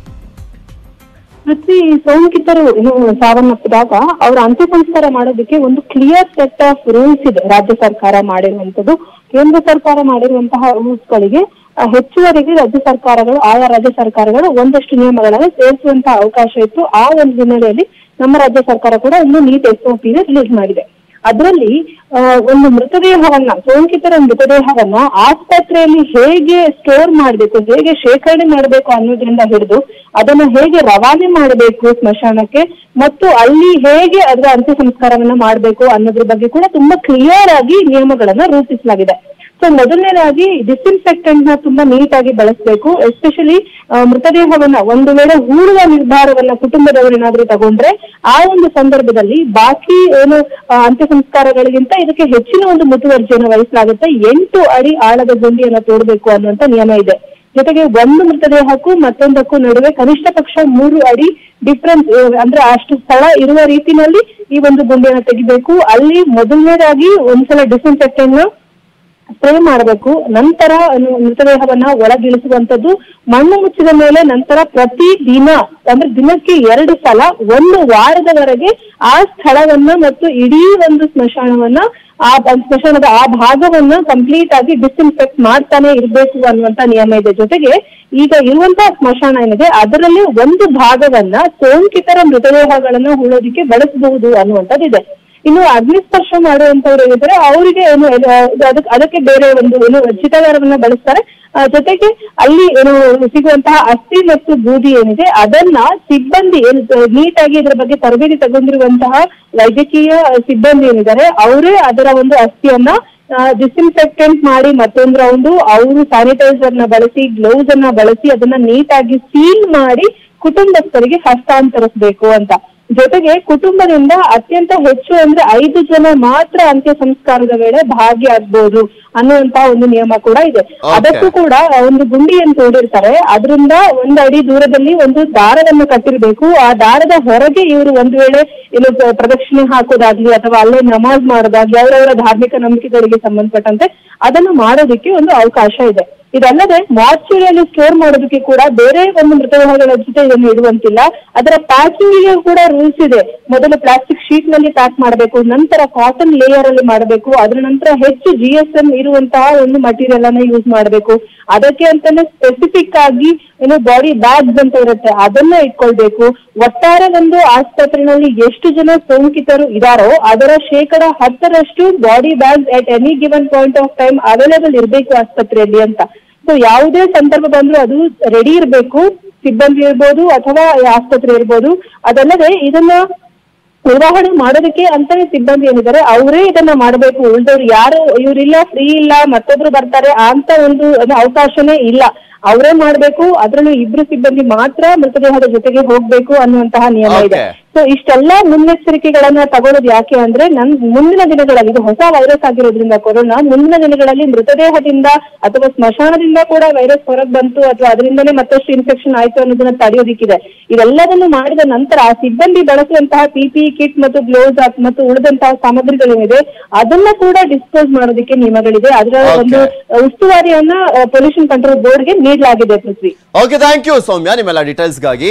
ಪೃಥ್ವಿ ಸೋಂಕಿತರು ಏನು ಸಾವನ್ನಪ್ಪಿದಾಗ ಅವರ ಅಂತ್ಯ ಸಂಸ್ಕಾರ ಮಾಡೋದಕ್ಕೆ ಒಂದು ಕ್ಲಿಯರ್ ಸೆಟ್ ಆಫ್ ರೂಲ್ಸ್ ಇದೆ ರಾಜ್ಯ ಸರ್ಕಾರ ಮಾಡಿರುವಂತದ್ದು ಕೇಂದ್ರ ಸರ್ಕಾರ ಮಾಡಿರುವಂತಹ ರೂಲ್ಸ್ ಗಳಿಗೆ ಆ, ಹೆಚ್ಚುವರಿಗೆ ರಾಜ್ಯ ಸರ್ಕಾರಗಳು ಆಯಾ ರಾಜ್ಯ ಸರ್ಕಾರಗಳು ಒಂದಷ್ಟು ನಿಯಮಗಳನ್ನು ಸೇರಿಸುವಂತಹ ಅವಕಾಶ ಇತ್ತು ಆ ಒಂದು ಹಿನ್ನೆಲೆಯಲ್ಲಿ ನಮ್ಮ ರಾಜ್ಯ ಸರ್ಕಾರ ಕೂಡ ಒಂದು neat S O P release ಮಾಡಿದೆ ಅದರಲ್ಲಿ ಆ, ಒಂದು ಮೃತದೇಹವನ್ನ ಸೋಂಕಿತರ ಮೃತದೇಹವನ್ನ ಆಸ್ಪತ್ರೆಯಲ್ಲಿ ಹೇಗೆ ಸ್ಟೋರ್ ಮಾಡಬೇಕು ಹೇಗೆ ಶೇಖರಣೆ ಮಾಡಬೇಕು ಅನ್ನೋದ್ರಿಂದ ಹಿಡಿದು ಅದನ್ನ ಹೇಗೆ ರವಾನೆ ಮಾಡಬೇಕು ಸ್ಮಶಾನಕ್ಕೆ ಮತ್ತು ಅಲ್ಲಿ ಹೇಗೆ ಅದರ ಅಂತ್ಯ ಸಂಸ್ಕಾರವನ್ನ ಮಾಡಬೇಕು ಅನ್ನೋದ್ರ ಬಗ್ಗೆ ಕೂಡ ತುಂಬಾ ಕ್ಲಿಯರ್ ಆಗಿ ನಿಯಮಗಳನ್ನ ರೂಪಿಸಲಾಗಿದೆ ಸೊ ಮೊದಲನೇದಾಗಿ ಡಿಸ್ಇನ್ಫೆಕ್ಟೆಂಟ್ ನ ತುಂಬಾ ನೀಟಾಗಿ ಬಳಸಬೇಕು ಎಸ್ಪೆಷಲಿ ಮೃತದೇಹವನ್ನ ಒಂದು ವೇಳೆ ಹೂಡುವ ನಿರ್ಧಾರವನ್ನ ಕುಟುಂಬದವರು ಏನಾದ್ರೂ ತಗೊಂಡ್ರೆ ಆ ಒಂದು ಸಂದರ್ಭದಲ್ಲಿ ಬಾಕಿ ಏನು ಆ, ಅಂತ್ಯ ಸಂಸ್ಕಾರಗಳಿಗಿಂತ ಇದಕ್ಕೆ ಹೆಚ್ಚಿನ ಒಂದು ಮುತುವರ್ಜಿಯನ್ನು ವಹಿಸಲಾಗುತ್ತೆ ಎಂಟು ಅಡಿ ಆಳದ ಗುಂಡಿಯನ್ನ ತೋಡಬೇಕು ಅನ್ನುವಂತ ನಿಯಮ ಇದೆ ಜೊತೆಗೆ ಒಂದು ಮೃತದೇಹಕ್ಕೂ ಮತ್ತೊಂದಕ್ಕೂ ನಡುವೆ ಕನಿಷ್ಠ ಪಕ್ಷ ಮೂರು ಅಡಿ ಡಿಫ್ರೆನ್ಸ್ ಅಂದ್ರೆ ಅಷ್ಟು ಸ್ಥಳ ಇರುವ ರೀತಿನಲ್ಲಿ ಈ ಒಂದು ಗುಂಡಿಯನ್ನು ತೆಗಿಬೇಕು ಅಲ್ಲಿ ಮೊದಲನೇದಾಗಿ ಒಂದ್ಸಲ ಡಿಸ್ಇನ್ಫೆಕ್ಟೆಂಟ್ ನ ಸ್ಪ್ರೇ ಮಾಡಬೇಕು ನಂತರ ಏನು ಮೃತದೇಹವನ್ನ ಒಳಗಿಳಿಸುವಂತದ್ದು ಮಣ್ಣು ಮುಚ್ಚಿದ ಮೇಲೆ ನಂತರ ಪ್ರತಿ ದಿನ ಅಂದ್ರೆ ದಿನಕ್ಕೆ ಎರಡು ಸಲ ಒಂದು ವಾರದವರೆಗೆ ಆ ಸ್ಥಳವನ್ನ ಮತ್ತು ಇಡೀ ಒಂದು ಸ್ಮಶಾನವನ್ನ ಆ ಬ- ಸ್ಮಶಾನದ ಆ ಭಾಗವನ್ನ ಕಂಪ್ಲೀಟ್ ಆಗಿ ಡಿಸ್ಇನ್ಫೆಕ್ಟ್ ಮಾಡ್ತಾನೆ ಇರ್ಬೇಕು ಅನ್ನುವಂತ ನಿಯಮ ಇದೆ ಜೊತೆಗೆ ಈಗ ಇರುವಂತಹ ಸ್ಮಶಾನ ಏನಿದೆ ಅದರಲ್ಲಿ ಒಂದು ಭಾಗವನ್ನ ಸೋಂಕಿತರ ಮೃತದೇಹಗಳನ್ನ ಹೂಳೋದಿಕ್ಕೆ ಬಳಸಬಹುದು ಅನ್ನುವಂಥದ್ದಿದೆ ಇನ್ನು ಅಗ್ನಿಸ್ಪರ್ಶ ಮಾಡುವಂತವ್ರು ಏನಿದ್ದಾರೆ ಅವರಿಗೆ ಏನು ಏನು, ಅದಕ್ಕೆ ಅದಕ್ಕೆ ಬೇರೆ ಒಂದು ಏನು ಚಿತಾಗಾರವನ್ನ ಬಳಸ್ತಾರೆ ಆ, ಜೊತೆಗೆ ಅಲ್ಲಿ ಏನು ಸಿಗುವಂತಹ ಅಸ್ಥಿ ಮತ್ತು ಬೂದಿ ಏನಿದೆ ಅದನ್ನ ಸಿಬ್ಬಂದಿ ಏನು ನೀಟಾಗಿ ಇದರ ಬಗ್ಗೆ ತರಬೇತಿ ತಗೊಂಡಿರುವಂತಹ ವೈದ್ಯಕೀಯ ಸಿಬ್ಬಂದಿ ಏನಿದ್ದಾರೆ ಅವರೇ ಅದರ ಒಂದು ಅಸ್ಥಿಯನ್ನ ಡಿಸ್ಇನ್ಫೆಕ್ಟೆಂಟ್ ಮಾಡಿ ಮತ್ತೊಂದು ರೌಂಡು ಅವರು ಸ್ಯಾನಿಟೈಸರ್ ನ ಬಳಸಿ ಗ್ಲೌಸ್ ಅನ್ನ ಬಳಸಿ ಅದನ್ನ ನೀಟಾಗಿ ಸೀಲ್ ಮಾಡಿ ಕುಟುಂಬಸ್ಥರಿಗೆ ಹಸ್ತಾಂತರಿಸಬೇಕು ಅಂತ ಜೊತೆಗೆ ಕುಟುಂಬದಿಂದ ಅತ್ಯಂತ ಹೆಚ್ಚು ಅಂದ್ರೆ ಐದು ಜನ ಮಾತ್ರ ಅಂತ್ಯ ಸಂಸ್ಕಾರದ ವೇಳೆ ಭಾಗಿಯಾಗಬಹುದು ಅನ್ನುವಂತಹ ಒಂದು ನಿಯಮ ಕೂಡ ಇದೆ ಅದಕ್ಕೂ ಕೂಡ ಒಂದು ಗುಂಡಿಯನ್ನು ತೋಡಿರ್ತಾರೆ ಅದರಿಂದ ಒಂದು ಅಡಿ ದೂರದಲ್ಲಿ ಒಂದು ದಾರವನ್ನು ಕಟ್ಟಿರ್ಬೇಕು ಆ ದಾರದ ಹೊರಗೆ ಇವರು ಒಂದು ವೇಳೆ ಏನು ಪ್ರ- ಪ್ರದಕ್ಷಿಣೆ ಹಾಕೋದಾಗ್ಲಿ ಅಥವಾ ಅಲ್ಲೇ ನಮಾಜ್ ಮಾಡೋದಾಗ್ಲಿ ಅವರವರ ಧಾರ್ಮಿಕ ನಂಬಿಕೆಗಳಿಗೆ ಸಂಬಂಧಪಟ್ಟಂತೆ ಅದನ್ನು ಮಾಡೋದಕ್ಕೆ ಒಂದು ಅವಕಾಶ ಇದೆ ಇದಲ್ಲದೆ ಮಾರ್ಚುರಿಯಲ್ಲಿ ಸ್ಟೋರ್ ಮಾಡೋದಕ್ಕೆ ಕೂಡ ಬೇರೆ ಒಂದು ಮೃತದೇಹಗಳ ಜೊತೆ ಇದನ್ನು ಇಡುವಂತಿಲ್ಲ ಅದರ ಪ್ಯಾಕಿಂಗ್ ಗೆ ಕೂಡ ರೂಲ್ಸ್ ಇದೆ ಮೊದಲು ಪ್ಲಾಸ್ಟಿಕ್ ಶೀಟ್ ನಲ್ಲಿ ಪ್ಯಾಕ್ ಮಾಡಬೇಕು ನಂತರ ಕಾಟನ್ ಲೇಯರ್ ಅಲ್ಲಿ ಮಾಡಬೇಕು ಅದರ ನಂತರ ಹೆಚ್ಚು ಜಿ ಎಸ್ ಎಂ ಇರುವಂತಹ ಒಂದು ಮಟೀರಿಯಲ್ ಅನ್ನ ಯೂಸ್ ಮಾಡಬೇಕು ಅದಕ್ಕೆ ಅಂತಾನೆ ಸ್ಪೆಸಿಫಿಕ್ ಆಗಿ ಏನು ಬಾಡಿ ಬ್ಯಾಗ್ಸ್ ಅಂತ ಇರುತ್ತೆ ಅದನ್ನ ಇಟ್ಕೊಳ್ಬೇಕು ಒಟ್ಟಾರೆ ಒಂದು ಆಸ್ಪತ್ರೆಯಲ್ಲಿ ಎಷ್ಟು ಜನ ಸೋಂಕಿತರು ಇದಾರೋ ಅದರ ಶೇಕಡ ಹತ್ತರಷ್ಟು body bags at any given point of time available ಇರಬೇಕು ಆಸ್ಪತ್ರೆಯಲ್ಲಿ ಅಂತ ಸೊ ಯಾವುದೇ ಸಂದರ್ಭ ಬಂದ್ರೂ ಅದು ರೆಡಿ ಇರಬೇಕು ಸಿಬ್ಬಂದಿ ಇರ್ಬೋದು ಅಥವಾ ಆಸ್ಪತ್ರೆ ಇರ್ಬೋದು ಅದಲ್ಲದೆ ಇದನ್ನ ನಿರ್ವಹಣೆ ಮಾಡೋದಕ್ಕೆ ಅಂತಾನೆ ಸಿಬ್ಬಂದಿ ಏನಿದ್ದಾರೆ ಅವರೇ ಇದನ್ನ ಮಾಡಬೇಕು ಉಳಿದವ್ರು ಯಾರು ಇವ್ರಿಲ್ಲ ಫ್ರೀ ಇಲ್ಲ ಮತ್ತೊಬ್ರು ಬರ್ತಾರೆ ಅಂತ ಒಂದು ಅದು ಅವಕಾಶನೇ ಇಲ್ಲ ಅವರೇ ಮಾಡ್ಬೇಕು ಅದ್ರಲ್ಲೂ ಇಬ್ರು ಸಿಬ್ಬಂದಿ ಮಾತ್ರ ಮೃತದೇಹದ ಜೊತೆಗೆ ಹೋಗ್ಬೇಕು ಅನ್ನುವಂತಹ ನಿಯಮ ಇದೆ Okay. ಸೊ ಇಷ್ಟೆಲ್ಲ ಮುನ್ನೆಚ್ಚರಿಕೆಗಳನ್ನ ತಗೊಳ್ಳೋದು ಯಾಕೆ ಅಂದ್ರೆ ನನ್ ಮುಂದಿನ ದಿನಗಳಲ್ಲಿ ಇದು ಹೊಸ ವೈರಸ್ ಆಗಿರೋದ್ರಿಂದ ಕೊರೋನಾ ಮುಂದಿನ ದಿನಗಳಲ್ಲಿ ಮೃತದೇಹದಿಂದ ಅಥವಾ ಸ್ಮಶಾನದಿಂದ ಕೂಡ ವೈರಸ್ ಹೊರಗೆ ಬಂತು ಅಥವಾ ಅದರಿಂದನೇ ಮತ್ತಷ್ಟು ಇನ್ಫೆಕ್ಷನ್ ಆಯ್ತು ಅನ್ನೋದನ್ನ ತಡೆಯೋದಿಕ್ಕಿದೆ ಇದೆಲ್ಲದನ್ನು ಮಾಡಿದ ನಂತರ ಆ ಸಿಬ್ಬಂದಿ ಬಳಸುವಂತಹ ಪಿಪಿ ಕಿಟ್ ಮತ್ತು ಗ್ಲೌಸ್ ಮತ್ತು ಉಳಿದಂತಹ ಸಾಮಗ್ರಿಗಳೇನಿದೆ ಅದನ್ನ ಕೂಡ ಡಿಸ್ಪೋಸ್ ಮಾಡೋದಕ್ಕೆ ನಿಯಮಗಳಿದೆ ಅದರ Okay. ಒಂದು ಉಸ್ತುವಾರಿಯನ್ನ ಪೊಲ್ಯೂಷನ್ ಕಂಟ್ರೋಲ್ ಬೋರ್ಡ್ಗೆ ನೀಡಲಾಗಿದೆ Prithvi okay thank you Soumya ನಿಮ್ಮೆಲ್ಲ ಡೀಟೇಲ್ಸ್ಗಾಗಿ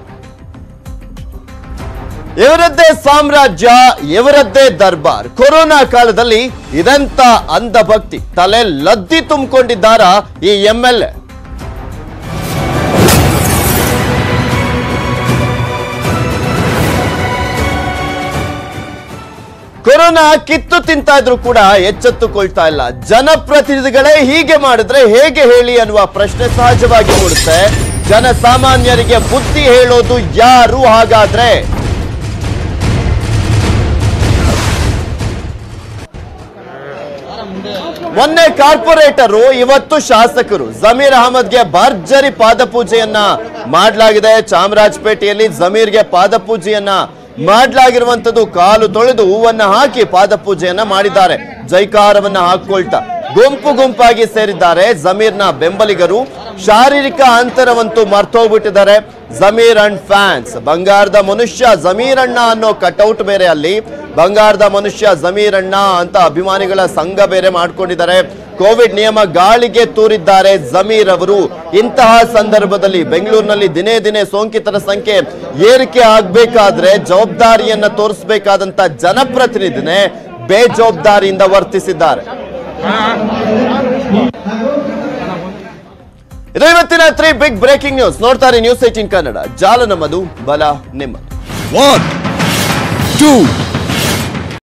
ಇವರದ್ದೇ ಸಾಮ್ರಾಜ್ಯ ಇವರದ್ದೇ ದರ್ಬಾರ್ ಕೊರೋನಾ ಕಾಲದಲ್ಲಿ ಇದೆಂತ ಅಂಧಭಕ್ತಿ ತಲೆ ಲದ್ದಿ ತುಂಬಿಕೊಂಡಿದ್ದಾರ ಈ ಎಂ ಎಲ್ ಎ ಕೊರೋನಾ ಕಿತ್ತು ತಿಂತಾ ಇದ್ರು ಕೂಡ ಎಚ್ಚೆತ್ತುಕೊಳ್ತಾ ಇಲ್ಲ ಜನಪ್ರತಿನಿಧಿಗಳೇ ಹೀಗೆ ಮಾಡಿದ್ರೆ ಹೇಗೆ ಹೇಳಿ ಅನ್ನುವ ಪ್ರಶ್ನೆ ಸಹಜವಾಗಿ ಮೂಡುತ್ತೆ ಜನಸಾಮಾನ್ಯರಿಗೆ ಬುದ್ಧಿ ಹೇಳೋದು ಯಾರು ಹಾಗಾದ್ರೆ ಮೊನ್ನೆ ಕಾರ್ಪೊರೇಟರು ಇವತ್ತು ಶಾಸಕರು ಜಮೀರ್ ಅಹಮದ್ಗೆ ಭರ್ಜರಿ ಪಾದಪೂಜೆಯನ್ನ ಮಾಡಲಾಗಿದೆ ಚಾಮರಾಜಪೇಟೆಯಲ್ಲಿ ಜಮೀರ್ಗೆ ಪಾದಪೂಜೆಯನ್ನ ಮಾಡಲಾಗಿರುವಂತದ್ದು ಕಾಲು ತೊಳೆದು ಹೂವನ್ನ ಹಾಕಿ ಪಾದಪೂಜೆಯನ್ನ ಮಾಡಿದ್ದಾರೆ ಜೈಕಾರವನ್ನ ಹಾಕೊಳ್ತಾ ಗುಂಪು ಗುಂಪಾಗಿ ಸೇರಿದ್ದಾರೆ ಜಮೀರ್ನ ಬೆಂಬಲಿಗರು ಶಾರೀರಿಕ ಅಂತರವಂತೂ ಮರ್ತೋಗ್ಬಿಟ್ಟಿದ್ದಾರೆ ಜಮೀರ್ ಅಂಡ್ ಫ್ಯಾನ್ಸ್ ಬಂಗಾರದ ಮನುಷ್ಯ ಜಮೀರ್ ಅಣ್ಣ ಅನ್ನೋ ಕಟೌಟ್ ಬೇರೆ ಅಲ್ಲಿ ಬಂಗಾರದ ಮನುಷ್ಯ ಜಮೀರ್ ಅಣ್ಣ ಅಂತ ಅಭಿಮಾನಿಗಳ ಸಂಘ ಬೇರೆ ಮಾಡ್ಕೊಂಡಿದ್ದಾರೆ ಕೋವಿಡ್ ನಿಯಮ ಗಾಳಿಗೆ ತೂರಿದ್ದಾರೆ ಜಮೀರ್ ಅವರು ಇಂತಹ ಸಂದರ್ಭದಲ್ಲಿ ಬೆಂಗಳೂರಿನಲ್ಲಿ ದಿನೇ ದಿನೇ ಸೋಂಕಿತರ ಸಂಖ್ಯೆ ಏರಿಕೆ ಆಗ್ಬೇಕಾದ್ರೆ ಜವಾಬ್ದಾರಿಯನ್ನ ತೋರಿಸಬೇಕಾದಂತ ಜನಪ್ರತಿನಿಧಿನೇ ಬೇಜವಾಬ್ದಾರಿಯಿಂದ ವರ್ತಿಸಿದ್ದಾರೆ ಇದು ಇವತ್ತಿನ ತ್ರೀ ಬಿಗ್ ಬ್ರೇಕಿಂಗ್ ನ್ಯೂಸ್ ನೋಡ್ತಾರೆ ನ್ಯೂಸ್ ಏಟಿನ್ ಕನ್ನಡ ಜಾಲ ನಮ್ಮದು ಬಲ ನಿಮ್ಮದು One, two,